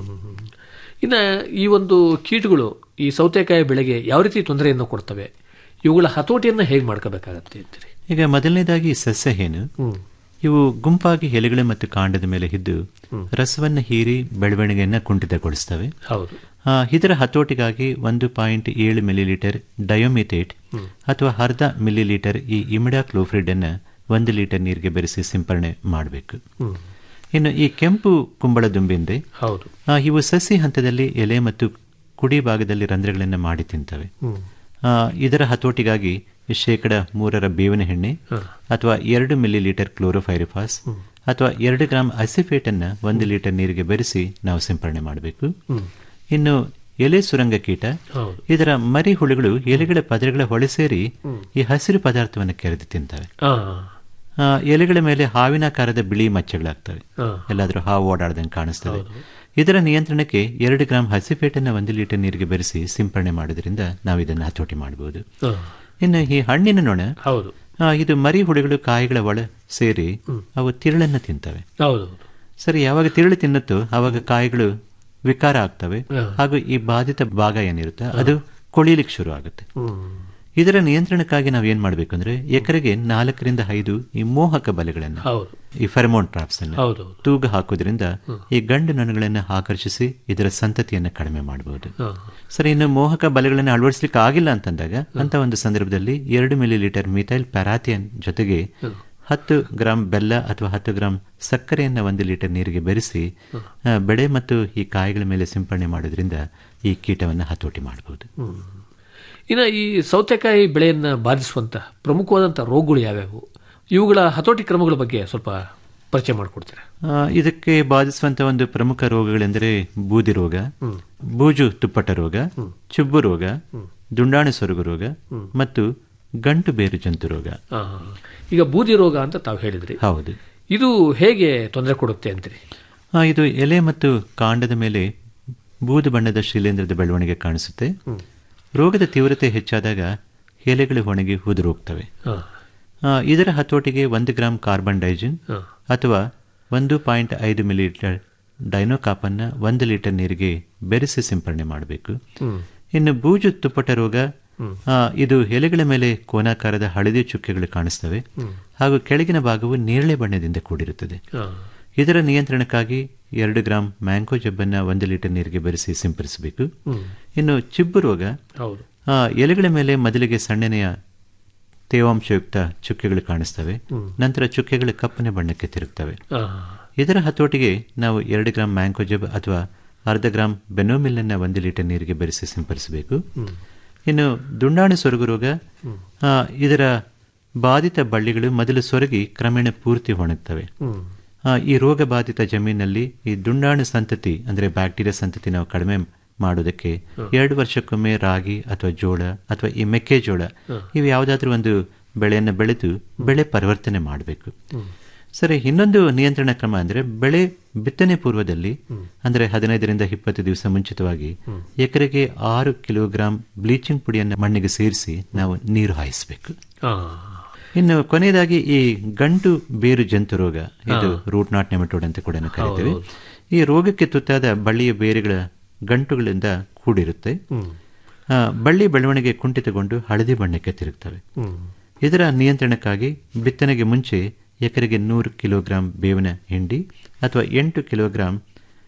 ಇನ್ನು ಈ ಒಂದು ಕೀಟಗಳು ಈ ಸೌತೆಕಾಯಿ ಬೆಳೆಗೆ ಯಾವ ರೀತಿ ತೊಂದರೆಯನ್ನು ಕೊಡ್ತವೆ ಇವುಗಳ ಹತೋಟಿಯನ್ನು ಹೇಗೆ ಮಾಡ್ಕೋಬೇಕಾಗತ್ತೆ ಅಂತೀರಿ ಈಗ ಮೊದಲನೇದಾಗಿ ಸಸ್ಯಹೇನು ಇವು ಗುಂಪಾಗಿ ಎಲೆಗಳು ಮತ್ತು ಕಾಂಡದ ಮೇಲೆ ಇದ್ದು ರಸವನ್ನು ಹೀರಿ ಬೆಳವಣಿಗೆಯನ್ನು ಕುಂಠಿತಗೊಳಿಸ್ತವೆ ಹೌದು ಆ, ಇದರ ಹತೋಟಿಗಾಗಿ ಒಂದು ಪಾಯಿಂಟ್ ಏಳು ಮಿಲಿಲೀಟರ್ ಡಯೋಮಿಥೇಟ್ ಅಥವಾ ಅರ್ಧ ಮಿಲಿಲೀಟರ್ ಈ ಇಮಿಡಾ ಕ್ಲೋಫ್ರಿಡ್ ಅನ್ನು ಒಂದು ಲೀಟರ್ ನೀರಿಗೆ ಬೆರೆಸಿ ಸಿಂಪರಣೆ ಮಾಡಬೇಕು ಇನ್ನು ಈ ಕೆಂಪು ಕುಂಬಳ ದುಂಬಿಂದೆ ಹೌದು ಆ, ಇವು ಸಸಿ ಹಂತದಲ್ಲಿ ಎಲೆ ಮತ್ತು ಕುಡಿ ಭಾಗದಲ್ಲಿ ರಂಧ್ರಗಳನ್ನು ಮಾಡಿ ತಿಂತವೆ ಆ, ಇದರ ಹತೋಟಿಗಾಗಿ ಶೇಕಡ ಮೂರರ ಬೇವಿನ ಎಣ್ಣೆ ಅಥವಾ ಎರಡು ಮಿಲಿ ಲೀಟರ್ ಕ್ಲೋರೋಫೈರಿಫಾಸ್ ಅಥವಾ ಎರಡು ಗ್ರಾಂ ಅಸಿಫೇಟ್ ಅನ್ನ ಒಂದು ಲೀಟರ್ ನೀರಿಗೆ ಬೆರೆಸಿ ನಾವು ಸಿಂಪರಣೆ ಮಾಡಬೇಕು ಇನ್ನು ಎಲೆ ಸುರಂಗ ಕೀಟ ಹೌದು. ಇದರ ಮರಿ ಹುಳುಗಳು ಎಲೆಗಳ ಪದರಗಳ ಹೊಳೆ ಸೇರಿ ಈ ಹಸಿರು ಪದಾರ್ಥವನ್ನು ಕೆರೆದು ತಿಂತವೆ ಆ, ಆ, ಎಲೆಗಳ ಮೇಲೆ ಹಾವಿನಾಕಾರದ ಬಿಳಿ ಮಚ್ಚೆಗಳಾಗ್ತವೆ ಆ. ಎಲ್ಲಾದರೂ ಹಾವು ಓಡಾಡ್ದಂಗೆ ಕಾಣಿಸ್ತದೆ ಇದರ ನಿಯಂತ್ರಣಕ್ಕೆ ಎರಡು ಗ್ರಾಂ ಹಸಿಫೇಟನ್ನು ಒಂದು ಲೀಟರ್ ನೀರಿಗೆ ಬೆರೆಸಿ ಸಿಂಪರಣೆ ಮಾಡೋದ್ರಿಂದ ನಾವು ಇದನ್ನು ಹತೋಟಿ ಮಾಡಬಹುದು ಆ. ಇನ್ನು ಈ ಹಣ್ಣಿನ ನೊಣ ಹೌದು ಆ, ಇದು ಮರಿ ಹುಳುಗಳು ಕಾಯಿಗಳ ಒಳ ಸೇರಿ ಅವು ತಿರುಳನ್ನು ತಿಂತವೆ ಹೌದು ಸರಿ ಯಾವಾಗ ತಿರುಳು ತಿನ್ನುತ್ತೋ ಆವಾಗ ಕಾಯಿಗಳು ವಿಕಾರ ಆಗ್ತವೆ ಹಾ. ಹಾಗೂ ಈ ಬಾಧಿತ ಭಾಗ ಏನಿರುತ್ತೆ ಅದು ಕೊಳಿಲಿಕ್ಕೆ ಶುರು ಆಗುತ್ತೆ ಇದರ ನಿಯಂತ್ರಣಕ್ಕಾಗಿ ನಾವು ಏನ್ ಮಾಡಬೇಕು ಅಂದ್ರೆ ಎಕರೆಗೆ ನಾಲ್ಕರಿಂದ ಐದು ಈ ಮೋಹಕ ಬಲೆಗಳನ್ನು ಹೌದು. ಈ ಫೆರಮೋನ್ ಟ್ರಾಪ್ಸ್ ಅನ್ನು ಹೌದು. ತೂಗ ಹಾಕೋದ್ರಿಂದ ಈ ಗಂಡು ನೊಣಗಳನ್ನು ಆಕರ್ಷಿಸಿ ಇದರ ಸಂತತಿಯನ್ನು ಕಡಿಮೆ ಮಾಡಬಹುದು ಹಾ. ಸರಿ ಇನ್ನು ಮೋಹಕ ಬಲೆಗಳನ್ನು ಅಳವಡಿಸಲಿಕ್ಕೆ ಆಗಿಲ್ಲ ಅಂತಂದಾಗ ಅಂತ ಒಂದು ಸಂದರ್ಭದಲ್ಲಿ ಎರಡು ಮಿಲಿ ಲೀಟರ್ ಮಿಥೈಲ್ ಪ್ಯಾರಾಥಿಯನ್ ಜೊತೆಗೆ ಹತ್ತು ಗ್ರಾಂ ಬೆಲ್ಲ ಅಥವಾ ಹತ್ತು ಗ್ರಾಂ ಸಕ್ಕರೆಯನ್ನು ಒಂದು ಲೀಟರ್ ನೀರಿಗೆ ಬೆರೆಸಿ ಆ, ಬೆಳೆ ಮತ್ತು ಈ ಕಾಯಿಗಳ ಮೇಲೆ ಸಿಂಪಡಣೆ ಮಾಡೋದ್ರಿಂದ ಈ ಕೀಟವನ್ನು ಹತೋಟಿ ಮಾಡಬಹುದು ಇನ್ನು ಈ ಸೌತೆಕಾಯಿ ಬೆಳೆಯನ್ನು ಬಾಧಿಸುವಂಥ ಪ್ರಮುಖವಾದಂಥ ರೋಗಗಳು ಯಾವ್ಯಾವು ಇವುಗಳ ಹತೋಟಿ ಕ್ರಮಗಳ ಬಗ್ಗೆ ಸ್ವಲ್ಪ ಪರಿಚಯ ಮಾಡಿಕೊಡ್ತೀರಾ ಆ, ಇದಕ್ಕೆ ಬಾಧಿಸುವಂತ ಒಂದು ಪ್ರಮುಖ ರೋಗಗಳೆಂದರೆ ಬೂದಿ ರೋಗ ಬೂಜು ತುಪ್ಪಟ ರೋಗ ಚುಬ್ಬು ರೋಗ ದುಂಡಾಣು ಸೊರಗು ರೋಗ ಮತ್ತು ಗಂಟು ಬೇರು ಜಂತು ರೋಗ ಆ, ಈಗ ಬೂದಿ ರೋಗ ಅಂತ ತಾವು ಹೇಳಿದ್ರಿ ಹೌದು ಇದು ಹೇಗೆ ತೊಂದರೆ ಕೊಡುತ್ತೆ ಅಂತೀರಿ ಆ, ಇದು ಎಲೆ ಮತ್ತು ಕಾಂಡದ ಮೇಲೆ ಬೂದು ಬಣ್ಣದ ಶಿಲೀಂಧ್ರದ ಬೆಳವಣಿಗೆ ಕಾಣಿಸುತ್ತೆ ರೋಗದ ತೀವ್ರತೆ ಹೆಚ್ಚಾದಾಗ ಎಲೆಗಳು ಒಣಗಿ ಉದುರೋಗ್ತವೆ ಆ. ಆ, ಇದರ ಹತೋಟಿಗೆ ಒಂದು ಗ್ರಾಂ ಕಾರ್ಬನ್ ಡೈಜಿನ್ ಅಥವಾ ಒಂದು ಪಾಯಿಂಟ್ ಐದು ಮಿಲಿಲೀಟರ್ ಡೈನೋಕಾಪನ್ನ ಒಂದು ಲೀಟರ್ ನೀರಿಗೆ ಬೆರೆಸಿ ಸಿಂಪರಣೆ ಮಾಡಬೇಕು ಹ್ಮ್. ಇನ್ನು ಬೂಜು ತುಪ್ಪಟ ರೋಗ ಆ, ಇದು ಎಲೆಗಳ ಮೇಲೆ ಕೋನಾಕಾರದ ಹಳದಿ ಚುಕ್ಕೆಗಳು ಕಾಣಿಸ್ತವೆ ಹಾಗೂ ಕೆಳಗಿನ ಭಾಗವು ನೇರಳೆ ಬಣ್ಣದಿಂದ ಕೂಡಿರುತ್ತದೆ ಆ. ಇದರ ನಿಯಂತ್ರಣಕ್ಕಾಗಿ ಎರಡು ಗ್ರಾಂ ಮ್ಯಾಂಗೋ ಜಬ್ಬನ್ನ ಒಂದು ಲೀಟರ್ ನೀರಿಗೆ ಬೆರೆಸಿ ಸಿಂಪಡಿಸಬೇಕು ಹ್ಮ್. ಇನ್ನು ಚಿಬ್ಬು ರೋಗ ಹೌದು ಆ, ಎಲೆಗಳ ಮೇಲೆ ಮೊದಲಿಗೆ ಸಣ್ಣನೆಯ ತೇವಾಂಶಯುಕ್ತ ಚುಕ್ಕೆಗಳು ಕಾಣಿಸ್ತವೆ ಹ್ಮ್. ನಂತರ ಚುಕ್ಕೆಗಳು ಕಪ್ಪನೆ ಬಣ್ಣಕ್ಕೆ ತಿರುಗ್ತವೆ ಆ. ಇದರ ಹತೋಟಿಗೆ ನಾವು ಎರಡು ಗ್ರಾಂ ಮ್ಯಾಂಗೋ ಜಬ್ ಅಥವಾ ಅರ್ಧ ಗ್ರಾಂ ಬೆನೋಮಿಲ್ಲನ್ನ ಒಂದು ಲೀಟರ್ ನೀರಿಗೆ ಬೆರೆಸಿ ಸಿಂಪಡಿಸಬೇಕು ಹ್ಮ್. ಇನ್ನು ದುಂಡಾಣು ಸೊರಗು ರೋಗ ಆ, ಇದರ ಬಾಧಿತ ಬಳ್ಳಿಗಳು ಮೊದಲು ಸೊರಗಿ ಕ್ರಮೇಣ ಪೂರ್ತಿ ಒಣಗ್ತವೆ ಹ್ಮ್. ಆ, ಈ ರೋಗ ಬಾಧಿತ ಜಮೀನಲ್ಲಿ ಈ ದುಂಡಾಣು ಸಂತತಿ ಅಂದ್ರೆ ಬ್ಯಾಕ್ಟೀರಿಯಾ ಸಂತತಿ ನಾವು ಕಡಿಮೆ ಮಾಡೋದಕ್ಕೆ ಎರಡು ವರ್ಷಕ್ಕೊಮ್ಮೆ ರಾಗಿ ಅಥವಾ ಜೋಳ ಅಥವಾ ಈ ಮೆಕ್ಕೆಜೋಳ ಇವು ಯಾವುದಾದ್ರೂ ಒಂದು ಬೆಳೆಯನ್ನು ಬೆಳೆದು ಬೆಳೆ ಪರಿವರ್ತನೆ ಮಾಡಬೇಕು ಸರಿ ಇನ್ನೊಂದು ನಿಯಂತ್ರಣ ಕ್ರಮ ಅಂದ್ರೆ ಬೆಳೆ ಬಿತ್ತನೆ ಪೂರ್ವದಲ್ಲಿ ಅಂದ್ರೆ ಹದಿನೈದರಿಂದ ಇಪ್ಪತ್ತು ದಿವಸ ಮುಂಚಿತವಾಗಿ ಎಕರೆಗೆ ಆರು ಕಿಲೋಗ್ರಾಂ ಬ್ಲೀಚಿಂಗ್ ಪುಡಿಯನ್ನು ಮಣ್ಣಿಗೆ ಸೇರಿಸಿ ನಾವು ನೀರು ಹಾಯಿಸಬೇಕು ಆ. ಇನ್ನು ಕೊನೆಯದಾಗಿ ಈ ಗಂಟು ಬೇರು ಜಂತು ರೋಗ ಇದು ರೂಟ್ ನಾಟ್ ನೆಮಟೋಡ್ ಅಂತ ಕೂಡ ಕರಿತೇವೆ ಹೌದು. ಈ ರೋಗಕ್ಕೆ ತುತ್ತಾದ ಬಳ್ಳಿಯ ಬೇರುಗಳ ಗಂಟುಗಳಿಂದ ಕೂಡಿರುತ್ತೆ ಹ್ಮ್. ಆ, ಬಳ್ಳಿ ಬೆಳವಣಿಗೆ ಕುಂಠಿತಗೊಂಡು ಹಳದಿ ಬಣ್ಣಕ್ಕೆ ತಿರುಗ್ತವೆ ಹ್ಮ್. ಇದರ ನಿಯಂತ್ರಣಕ್ಕಾಗಿ ಬಿತ್ತನೆಗೆ ಮುಂಚೆ ಎಕರೆಗೆ ನೂರು ಕಿಲೋಗ್ರಾಂ ಬೇವಿನ ಹಿಂಡಿ ಅಥವಾ ಎಂಟು ಕಿಲೋಗ್ರಾಂ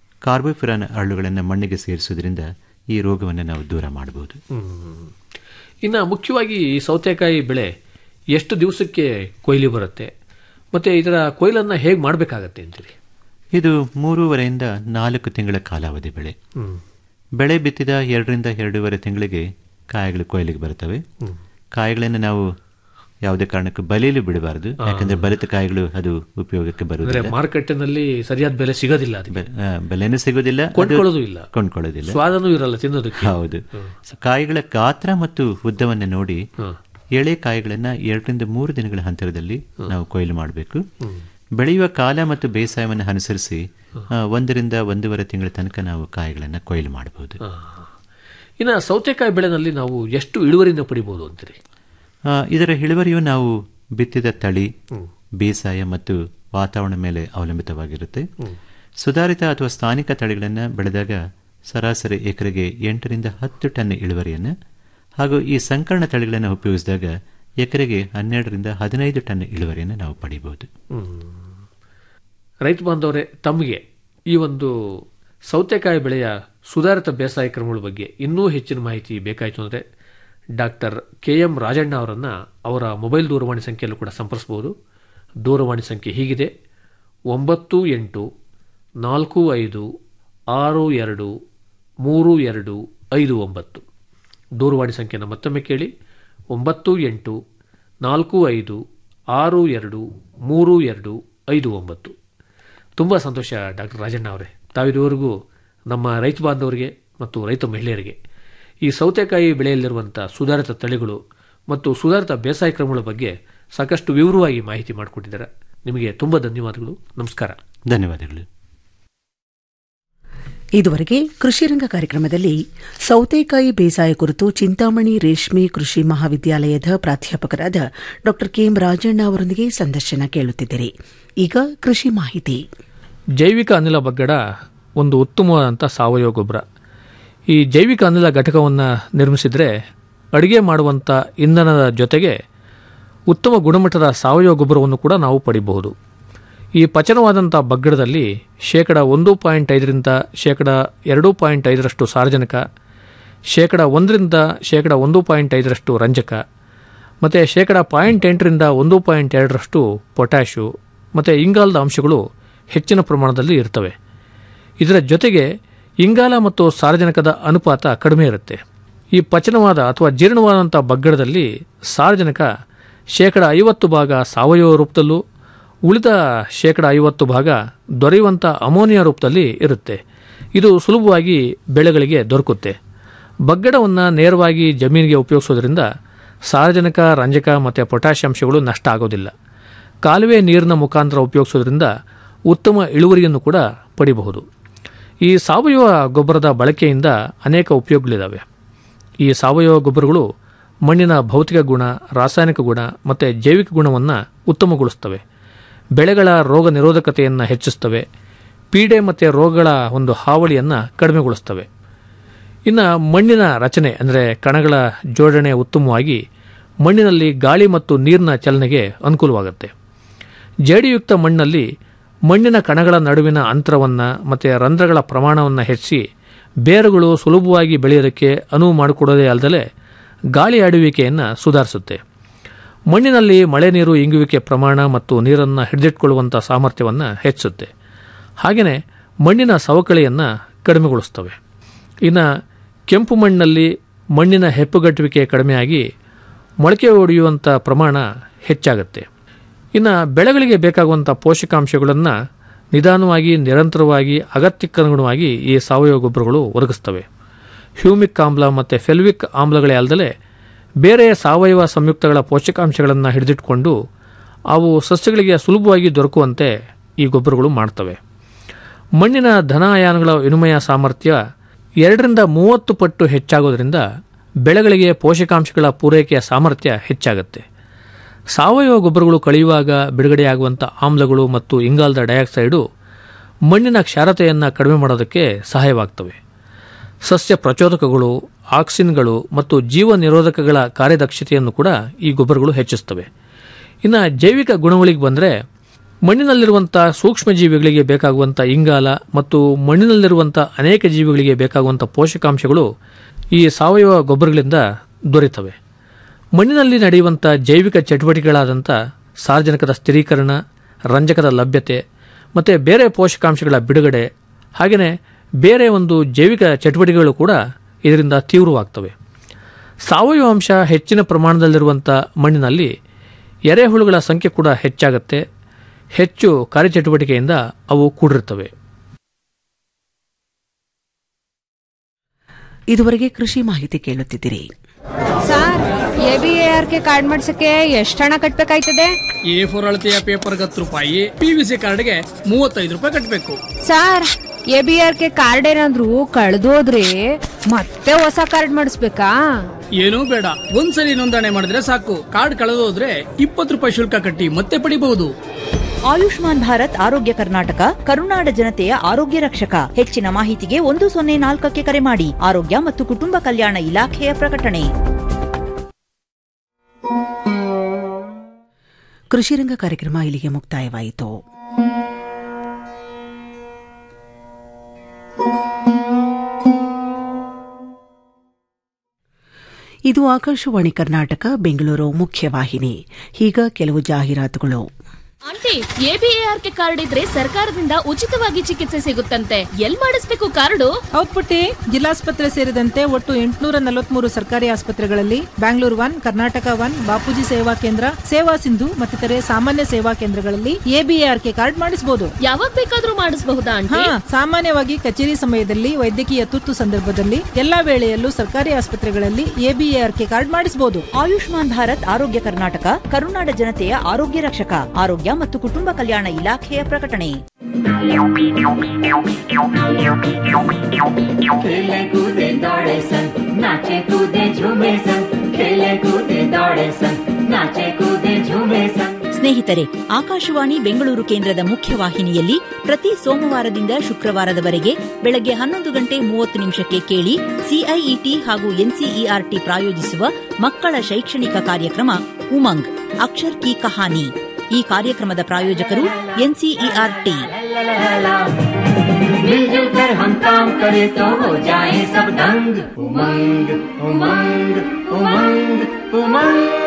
ಕಾರ್ಬೋಫಿರಾನ್ ಹರಳುಗಳನ್ನು ಮಣ್ಣಿಗೆ ಸೇರಿಸುವುದರಿಂದ ಈ ರೋಗವನ್ನು ನಾವು ದೂರ ಮಾಡಬಹುದು ಹ್ಮ್. ಇನ್ನು ಮುಖ್ಯವಾಗಿ ಈ ಸೌತೆಕಾಯಿ ಬೆಳೆ ಎಷ್ಟು ದಿವಸಕ್ಕೆ ಕೊಯ್ಲಿ ಬರುತ್ತೆ ಮತ್ತೆ ಇದರ ಕೊಯ್ಲನ್ನು ಹೇಗೆ ಮಾಡಬೇಕಾಗತ್ತೆ ಅಂತೀರಿ ಇದು ಮೂರುವರೆಯಿಂದ ನಾಲ್ಕು ತಿಂಗಳ ಕಾಲಾವಧಿ ಬೆಳೆ ಹ್ಮ್. ಬೆಳೆ ಬಿತ್ತಿದ ಎರಡರಿಂದ ಎರಡೂವರೆ ತಿಂಗಳಿಗೆ ಕಾಯಿಗಳು ಕೊಯ್ಲಿಗೆ ಬರ್ತವೆ ಕಾಯಿಗಳನ್ನು ನಾವು ಯಾವುದೇ ಕಾರಣಕ್ಕೂ ಬಲಿಯಲು ಬಿಡಬಾರದು ಆ. ಯಾಕಂದ್ರೆ ಬಲಿತ ಕಾಯಿಗಳು ಅದು ಉಪಯೋಗಕ್ಕೆ ಅಂದ್ರೆ ಬರುವುದಿಲ್ಲ ಮಾರುಕಟ್ಟೆನಲ್ಲಿ ಸರಿಯಾದ ಬೆಲೆ ಸಿಗೋದಿಲ್ಲ ಅದಕ್ಕೆ ಆ, ಬೆಲೆನೂ ಸಿಗೋದಿಲ್ಲ ಅದು ಕೊಂಡ್ಕೊಳ್ಳೋದು ಇಲ್ಲ ಕೊಂಡ್ಕೊಳ್ಳೋದಿಲ್ಲ ಸ್ವಾದನೂ ಇರಲ್ಲ ತಿನ್ನೋದಕ್ಕೆ ಹೌದು ಸೊ ಕಾಯಿಗಳ ಗಾತ್ರ ಮತ್ತು ಉದ್ದವನ್ನು ನೋಡಿ ಎಳೆ ಕಾಯಿಗಳನ್ನ ಎರಡರಿಂದ ಮೂರು ದಿನಗಳ ಅಂತರದಲ್ಲಿ ನಾವು ಕೊಯ್ಲು ಮಾಡಬೇಕು ಬೆಳೆಯುವ ಕಾಲ ಮತ್ತು ಬೇಸಾಯವನ್ನು ಅನುಸರಿಸಿ ಆ, ಒಂದರಿಂದ ಒಂದೂವರೆ ತಿಂಗಳ ತನಕ ನಾವು ಕಾಯಿಗಳನ್ನು ಕೊಯ್ಲು ಮಾಡಬಹುದು ಇನ್ನು ಸೌತೆಕಾಯಿ ಬೆಳೆನಲ್ಲಿ ನಾವು ಎಷ್ಟು ಇಳುವರಿನ ಪಡಿಬಹುದು ಅಂತೀರಿ ಆ, ಇದರ ಇಳುವರಿಯು ನಾವು ಬಿತ್ತಿದ ತಳಿ ಬೇಸಾಯ ಮತ್ತು ವಾತಾವರಣ ಮೇಲೆ ಅವಲಂಬಿತವಾಗಿರುತ್ತೆ ಸುಧಾರಿತ ಅಥವಾ ಸ್ಥಾನಿಕ ತಳಿಗಳನ್ನು ಬೆಳೆದಾಗ ಸರಾಸರಿ ಎಕರೆಗೆ ಎಂಟರಿಂದ ಹತ್ತು ಟನ್ ಇಳುವರಿಯನ್ನು ಹಾಗೂ ಈ ಸಂಕರಣ ತಳಿಗಳನ್ನು ಉಪಯೋಗಿಸಿದಾಗ ಎಕರೆಗೆ ಹನ್ನೆರಡರಿಂದ ಹದಿನೈದು ಟನ್ ಇಳುವರಿಯನ್ನು ನಾವು ಪಡೆಯಬಹುದು ರೈತ ಬಾಂಧವರೇ ತಮಗೆ ಈ ಒಂದು ಸೌತೆಕಾಯಿ ಬೆಳೆಯ ಸುಧಾರಿತ ಬೇಸಾಯ ಕ್ರಮಗಳ ಬಗ್ಗೆ ಇನ್ನೂ ಹೆಚ್ಚಿನ ಮಾಹಿತಿ ಬೇಕಾಯಿತು ಅಂದರೆ ಡಾಕ್ಟರ್ ಕೆ ಎಂ ರಾಜಣ್ಣ ಅವರನ್ನು ಅವರ ಮೊಬೈಲ್ ದೂರವಾಣಿ ಸಂಖ್ಯೆಯಲ್ಲೂ ಕೂಡ ಸಂಪರ್ಸ್ಬೋದು ದೂರವಾಣಿ ಸಂಖ್ಯೆ ಹೀಗಿದೆ ಒಂಬತ್ತು ಎಂಟು ನಾಲ್ಕು ಐದು ಆರು ಎರಡು ಮೂರು ಎರಡು ಐದು ಒಂಬತ್ತು ದೂರವಾಣಿ ಸಂಖ್ಯೆಯನ್ನು ಮತ್ತೊಮ್ಮೆ ಕೇಳಿ ಒಂಬತ್ತು ಎಂಟು ನಾಲ್ಕು ಐದು ಆರು ಎರಡು ಮೂರು ಎರಡು ಐದು ಒಂಬತ್ತು ತುಂಬ ಸಂತೋಷ ಡಾಕ್ಟರ್ ರಾಜಣ್ಣ ಅವರೇ ತಾವಿದುವರೆಗೂ ನಮ್ಮ ರೈತ ಬಾಂಧವರಿಗೆ ಮತ್ತು ರೈತ ಮಹಿಳೆಯರಿಗೆ ಈ ಸೌತೆಕಾಯಿ ಬೆಳೆಯಲ್ಲಿರುವಂಥ ಸುಧಾರಿತ ತಳಿಗಳು ಮತ್ತು ಸುಧಾರಿತ ಬೇಸಾಯ ಕ್ರಮಗಳ ಬಗ್ಗೆ ಸಾಕಷ್ಟು ವಿವರವಾಗಿ ಮಾಹಿತಿ ಮಾಡಿಕೊಟ್ಟಿದ್ದಾರೆ ನಿಮಗೆ ತುಂಬ ಧನ್ಯವಾದಗಳು ನಮಸ್ಕಾರ ಧನ್ಯವಾದಗಳು ಇದುವರೆಗೆ ಕೃಷಿರಂಗ ಕಾರ್ಯಕ್ರಮದಲ್ಲಿ ಸೌತೆಕಾಯಿ ಬೇಸಾಯ ಕುರಿತು ಚಿಂತಾಮಣಿ ರೇಷ್ಮೆ ಕೃಷಿ ಮಹಾವಿದ್ಯಾಲಯದ ಪ್ರಾಧ್ಯಾಪಕರಾದ ಡಾ ಕೆಎಂ ರಾಜಣ್ಣ ಅವರೊಂದಿಗೆ ಸಂದರ್ಶನ ಕೇಳುತ್ತಿದ್ದರೆ ಈಗ ಕೃಷಿ ಮಾಹಿತಿ ಜೈವಿಕ ಅನಿಲ ಬಗ್ಗಡ ಒಂದು ಉತ್ತಮವಾದಂಥ ಸಾವಯವ ಗೊಬ್ಬರ ಈ ಜೈವಿಕ ಅನಿಲ ಘಟಕವನ್ನು ನಿರ್ಮಿಸಿದರೆ ಅಡುಗೆ ಮಾಡುವಂಥ ಇಂಧನದ ಜೊತೆಗೆ ಉತ್ತಮ ಗುಣಮಟ್ಟದ ಸಾವಯವ ಗೊಬ್ಬರವನ್ನು ಕೂಡ ನಾವು ಪಡಿಬಹುದು ಈ ಪಚನವಾದಂಥ ಬಗ್ಗಡದಲ್ಲಿ ಶೇಕಡ ಒಂದು ಪಾಯಿಂಟ್ ಐದರಿಂದ ಶೇಕಡ ಎರಡು ಪಾಯಿಂಟ್ ಐದರಷ್ಟು ಸಾರಜನಕ ಶೇಕಡ ಒಂದರಿಂದ ಶೇಕಡ ಒಂದು ಪಾಯಿಂಟ್ ಐದರಷ್ಟು ರಂಜಕ ಮತ್ತು ಶೇಕಡ ಪಾಯಿಂಟ್ ಎಂಟರಿಂದ ಒಂದು ಪಾಯಿಂಟ್ ಎರಡರಷ್ಟು ಪೊಟ್ಯಾಶು ಮತ್ತು ಇಂಗಾಲದ ಅಂಶಗಳು ಹೆಚ್ಚಿನ ಪ್ರಮಾಣದಲ್ಲಿ ಇರ್ತವೆ ಇದರ ಜೊತೆಗೆ ಇಂಗಾಲ ಮತ್ತು ಸಾರಜನಕದ ಅನುಪಾತ ಕಡಿಮೆ ಇರುತ್ತೆ ಈ ಪಚನವಾದ ಅಥವಾ ಜೀರ್ಣವಾದಂಥ ಬಗ್ಗಡದಲ್ಲಿ ಸಾರಜನಕ ಶೇಕಡ ಐವತ್ತು ಭಾಗ ಸಾವಯವ ರೂಪದಲ್ಲೂ ಉಳಿದ ಶೇಕಡ ಐವತ್ತು ಭಾಗ ದೊರೆಯುವಂಥ ಅಮೋನಿಯಾ ರೂಪದಲ್ಲಿ ಇರುತ್ತೆ ಇದು ಸುಲಭವಾಗಿ ಬೆಳೆಗಳಿಗೆ ದೊರಕುತ್ತೆ ಬಗ್ಗಡವನ್ನು ನೇರವಾಗಿ ಜಮೀನಿಗೆ ಉಪಯೋಗಿಸೋದ್ರಿಂದ ಸಾರಜನಕ ರಂಜಕ ಮತ್ತು ಪೊಟ್ಯಾಷ್ ಅಂಶಗಳು ನಷ್ಟ ಆಗೋದಿಲ್ಲ ಕಾಲುವೆ ನೀರಿನ ಮುಖಾಂತರ ಉಪಯೋಗಿಸೋದ್ರಿಂದ ಉತ್ತಮ ಇಳುವರಿಯನ್ನು ಕೂಡ ಪಡಿಬಹುದು ಈ ಸಾವಯವ ಗೊಬ್ಬರದ ಬಳಕೆಯಿಂದ ಅನೇಕ ಉಪಯೋಗಗಳಿದ್ದಾವೆ ಈ ಸಾವಯವ ಗೊಬ್ಬರಗಳು ಮಣ್ಣಿನ ಭೌತಿಕ ಗುಣ ರಾಸಾಯನಿಕ ಗುಣ ಮತ್ತು ಜೈವಿಕ ಗುಣವನ್ನು ಉತ್ತಮಗೊಳಿಸ್ತವೆ ಬೆಳೆಗಳ ರೋಗ ನಿರೋಧಕತೆಯನ್ನು ಹೆಚ್ಚಿಸ್ತವೆ ಪೀಡೆ ಮತ್ತು ರೋಗಗಳ ಒಂದು ಹಾವಳಿಯನ್ನು ಕಡಿಮೆಗೊಳಿಸ್ತವೆ ಇನ್ನು ಮಣ್ಣಿನ ರಚನೆ ಅಂದರೆ ಕಣಗಳ ಜೋಡಣೆ ಉತ್ತಮವಾಗಿ ಮಣ್ಣಿನಲ್ಲಿ ಗಾಳಿ ಮತ್ತು ನೀರಿನ ಚಲನೆಗೆ ಅನುಕೂಲವಾಗುತ್ತೆ ಜೇಡಿಯುಕ್ತ ಮಣ್ಣಲ್ಲಿ ಮಣ್ಣಿನ ಕಣಗಳ ನಡುವಿನ ಅಂತರವನ್ನು ಮತ್ತು ರಂಧ್ರಗಳ ಪ್ರಮಾಣವನ್ನು ಹೆಚ್ಚಿಸಿ ಬೇರುಗಳು ಸುಲಭವಾಗಿ ಬೆಳೆಯೋದಕ್ಕೆ ಅನುವು ಮಾಡಿಕೊಡೋದೇ ಅಲ್ಲದೆ ಗಾಳಿ ಆಡುವಿಕೆಯನ್ನು ಸುಧಾರಿಸುತ್ತೆ ಮಣ್ಣಿನಲ್ಲಿ ಮಳೆ ನೀರು ಇಂಗುವಿಕೆ ಪ್ರಮಾಣ ಮತ್ತು ನೀರನ್ನು ಹಿಡಿದಿಟ್ಕೊಳ್ಳುವಂಥ ಸಾಮರ್ಥ್ಯವನ್ನು ಹೆಚ್ಚಿಸುತ್ತೆ ಹಾಗೆಯೇ ಮಣ್ಣಿನ ಸವಕಳಿಯನ್ನು ಕಡಿಮೆಗೊಳಿಸ್ತವೆ ಇನ್ನು ಕೆಂಪು ಮಣ್ಣಲ್ಲಿ ಮಣ್ಣಿನ ಹೆಪ್ಪುಗಟ್ಟುವಿಕೆ ಕಡಿಮೆಯಾಗಿ ಮೊಳಕೆ ಹೊಡೆಯುವಂಥ ಪ್ರಮಾಣ ಹೆಚ್ಚಾಗುತ್ತೆ ಇನ್ನು ಬೆಳೆಗಳಿಗೆ ಬೇಕಾಗುವಂಥ ಪೋಷಕಾಂಶಗಳನ್ನು ನಿಧಾನವಾಗಿ ನಿರಂತರವಾಗಿ ಅಗತ್ಯಕ್ಕನುಗುಣವಾಗಿ ಈ ಸಾವಯವ ಗೊಬ್ಬರಗಳು ಒದಗಿಸ್ತವೆ ಹ್ಯೂಮಿಕ್ ಆಮ್ಲ ಮತ್ತು ಫೆಲ್ವಿಕ್ ಆಮ್ಲಗಳೇ ಅಲ್ಲದೆ ಬೇರೆ ಸಾವಯವ ಸಂಯುಕ್ತಗಳ ಪೋಷಕಾಂಶಗಳನ್ನು ಹಿಡಿದಿಟ್ಕೊಂಡು ಅವು ಸಸ್ಯಗಳಿಗೆ ಸುಲಭವಾಗಿ ದೊರಕುವಂತೆ ಈ ಗೊಬ್ಬರಗಳು ಮಾಡ್ತವೆ ಮಣ್ಣಿನ ಧನ ಅಯಾನುಗಳ ವಿನಿಮಯ ಸಾಮರ್ಥ್ಯ ಎರಡರಿಂದ ಮೂವತ್ತು ಪಟ್ಟು ಹೆಚ್ಚಾಗೋದ್ರಿಂದ ಬೆಳೆಗಳಿಗೆ ಪೋಷಕಾಂಶಗಳ ಪೂರೈಕೆಯ ಸಾಮರ್ಥ್ಯ ಹೆಚ್ಚಾಗುತ್ತೆ ಸಾವಯವ ಗೊಬ್ಬರಗಳು ಕಳೆಯುವಾಗ ಬಿಡುಗಡೆಯಾಗುವಂಥ ಆಮ್ಲಗಳು ಮತ್ತು ಇಂಗಾಲದ ಡೈಆಕ್ಸೈಡು ಮಣ್ಣಿನ ಕ್ಷಾರತೆಯನ್ನು ಕಡಿಮೆ ಮಾಡೋದಕ್ಕೆ ಸಹಾಯವಾಗ್ತವೆ ಸಸ್ಯ ಪ್ರಚೋದಕಗಳು ಆಕ್ಸಿನ್ಗಳು ಮತ್ತು ಜೀವ ನಿರೋಧಕಗಳ ಕಾರ್ಯದಕ್ಷತೆಯನ್ನು ಕೂಡ ಈ ಗೊಬ್ಬರಗಳು ಹೆಚ್ಚಿಸ್ತವೆ ಇನ್ನು ಜೈವಿಕ ಗುಣಗಳಿಗೆ ಬಂದರೆ ಮಣ್ಣಿನಲ್ಲಿರುವಂಥ ಸೂಕ್ಷ್ಮ ಜೀವಿಗಳಿಗೆ ಬೇಕಾಗುವಂಥ ಇಂಗಾಲ ಮತ್ತು ಮಣ್ಣಿನಲ್ಲಿರುವಂಥ ಅನೇಕ ಜೀವಿಗಳಿಗೆ ಬೇಕಾಗುವಂಥ ಪೋಷಕಾಂಶಗಳು ಈ ಸಾವಯವ ಗೊಬ್ಬರಗಳಿಂದ ದೊರೆತವೆ ಮಣ್ಣಿನಲ್ಲಿ ನಡೆಯುವಂಥ ಜೈವಿಕ ಚಟುವಟಿಕೆಗಳಾದಂಥ ಸಾರ್ವಜನಿಕದ ಸ್ಥಿರೀಕರಣ ರಂಜಕದ ಲಭ್ಯತೆ ಮತ್ತು ಬೇರೆ ಪೋಷಕಾಂಶಗಳ ಬಿಡುಗಡೆ ಹಾಗೆಯೇ ಬೇರೆ ಒಂದು ಜೈವಿಕ ಚಟುವಟಿಕೆಗಳು ಕೂಡ ಇದರಿಂದ ತೀವ್ರವಾಗ್ತವೆ ಸಾವಯವ ಅಂಶ ಹೆಚ್ಚಿನ ಪ್ರಮಾಣದಲ್ಲಿರುವಂಥ ಮಣ್ಣಿನಲ್ಲಿ ಎರೆಹುಳುಗಳ ಸಂಖ್ಯೆ ಕೂಡ ಹೆಚ್ಚಾಗುತ್ತೆ ಹೆಚ್ಚು ಕಾರ್ಯಚಟುವಟಿಕೆಯಿಂದ ಅವು ಕೂಡಿರುತ್ತವೆ ಇದುವರೆಗೆ ಕೃಷಿ ಮಾಹಿತಿ ಕೇಳುತ್ತಿದ್ದೀರಿ sir A B R K card ಮಾಡ್ಸಕ್ಕೆ ಎಷ್ಟು ಹಣ ಕಟ್ಬೇಕಾಯ್ತದೆ ಎ ಫೋರ್ ಅಳತೆಯ ಪೇಪರ್ಗೆ ಹತ್ತು ರೂಪಾಯಿ ಪಿ ವಿ ಸಿ ಕಾರ್ಡ್ಗೆ ಮೂವತ್ತೈದು ರೂಪಾಯಿ ಕಟ್ಟಬೇಕು sir A B R K card ಏನಾದ್ರು ಕಳೆದೋದ್ರೆ ಮತ್ತೆ ಹೊಸ ಕಾರ್ಡ್ ಮಾಡಿಸ್ಬೇಕಾ ಏನೂ ಬೇಡ ಒಂದ್ಸಲಿ ನೋಂದಣಿ ಮಾಡಿದ್ರೆ ಸಾಕು ಕಾರ್ಡ್ ಕಳೆದೋದ್ರೆ ಇಪ್ಪತ್ತು ರೂಪಾಯಿ ಶುಲ್ಕ ಕಟ್ಟಿ ಮತ್ತೆ ಪಡಿಬಹುದು ಆಯುಷ್ಮಾನ್ ಭಾರತ್ ಆರೋಗ್ಯ ಕರ್ನಾಟಕ ಕರುನಾಡ ಜನತೆಯ ಆರೋಗ್ಯ ರಕ್ಷಕ ಹೆಚ್ಚಿನ ಮಾಹಿತಿಗೆ ಒಂದು ಸೊನ್ನೆ ನಾಲ್ಕಕ್ಕೆ ಕರೆ ಮಾಡಿ ಆರೋಗ್ಯ ಮತ್ತು ಕುಟುಂಬ ಕಲ್ಯಾಣ ಇಲಾಖೆಯ ಪ್ರಕಟಣೆ ಕೃಷಿರಂಗ ಕಾರ್ಯಕ್ರಮ ಇಲ್ಲಿಗೆ ಮುಕ್ತಾಯವಾಯಿತು ಇದು ಆಕಾಶವಾಣಿ ಕರ್ನಾಟಕ ಬೆಂಗಳೂರು ಮುಖ್ಯವಾಹಿನಿ ಈಗ ಕೆಲವು ಜಾಹೀರಾತುಗಳು ಆಂಟಿ ಎಬಿಎಆರ್ಕೆ ಕಾರ್ಡ್ ಇದ್ರೆ ಸರ್ಕಾರದಿಂದ ಉಚಿತವಾಗಿ ಚಿಕಿತ್ಸೆ ಸಿಗುತ್ತಂತೆ ಎಲ್ ಮಾಡಿಸ್ಬೇಕು ಕಾರ್ಡು ಹೌದ್ ಪುಟ್ಟಿ ಜಿಲ್ಲಾಸ್ಪತ್ರೆ ಸೇರಿದಂತೆ ಒಟ್ಟು ಎಂಟುನೂರ ನಲವತ್ಮೂರು ಸರ್ಕಾರಿ ಆಸ್ಪತ್ರೆಗಳಲ್ಲಿ ಬ್ಯಾಂಗ್ಳೂರು ಒನ್ ಕರ್ನಾಟಕ ಒನ್ ಬಾಪೂಜಿ ಸೇವಾ ಕೇಂದ್ರ ಸೇವಾ ಸಿಂಧು ಮತ್ತಿತರೆ ಸಾಮಾನ್ಯ ಸೇವಾ ಕೇಂದ್ರಗಳಲ್ಲಿ ಎಬಿಎಆರ್ಕೆ ಕಾರ್ಡ್ ಮಾಡಿಸಬಹುದು ಯಾವಾಗ ಬೇಕಾದ್ರೂ ಮಾಡಿಸಬಹುದಾ ಆಂಟಿ ಹಾ ಸಾಮಾನ್ಯವಾಗಿ ಕಚೇರಿ ಸಮಯದಲ್ಲಿ ವೈದ್ಯಕೀಯ ತುರ್ತು ಸಂದರ್ಭದಲ್ಲಿ ಎಲ್ಲಾ ವೇಳೆಯಲ್ಲೂ ಸರ್ಕಾರಿ ಆಸ್ಪತ್ರೆಗಳಲ್ಲಿ ಎಬಿಎಆರ್ಕೆ ಕಾರ್ಡ್ ಮಾಡಿಸಬಹುದು ಆಯುಷ್ಮಾನ್ ಭಾರತ್ ಆರೋಗ್ಯ ಕರ್ನಾಟಕ ಕರುನಾಡ ಜನತೆಯ ಆರೋಗ್ಯ ರಕ್ಷಕ ಆರೋಗ್ಯ ಮತ್ತು ಕುಟುಂಬ ಕಲ್ಯಾಣ ಇಲಾಖೆಯ ಪ್ರಕಟಣೆ खेले कूदे दौड़े सन नाचे कूदे झूमे सन खेले कूदे दौड़े सन नाचे कूदे झूमे सन ಸ್ನೇಹಿತರೆ ಆಕಾಶವಾಣಿ ಬೆಂಗಳೂರು ಕೇಂದ್ರದ ಮುಖ್ಯವಾಹಿನಿಯಲ್ಲಿ ಪ್ರತಿ ಸೋಮವಾರದಿಂದ ಶುಕ್ರವಾರದವರೆಗೆ ಬೆಳಗ್ಗೆ ಹನ್ನೊಂದು ಗಂಟೆ ಮೂವತ್ತು ನಿಮಿಷಕ್ಕೆ ಕೇಳಿ ಸಿಐಇಟಿ ಹಾಗೂ ಎನ್ಸಿಇಆರ್ಟಿ ಪ್ರಾಯೋಜಿಸುವ ಮಕ್ಕಳ ಶೈಕ್ಷಣಿಕ ಕಾರ್ಯಕ್ರಮ ಉಮಂಗ್ ಅಕ್ಷರ್ ಕಿ ಕಹಾನಿ ಈ ಕಾರ್ಯಕ್ರಮದ ಪ್ರಾಯೋಜಕರು ಎನ್ಸಿಇಆರ್ಟಿ मिलजुल कर हम काम करे तो हो जाए सब दंग उमंग उमंग उमंग उमंग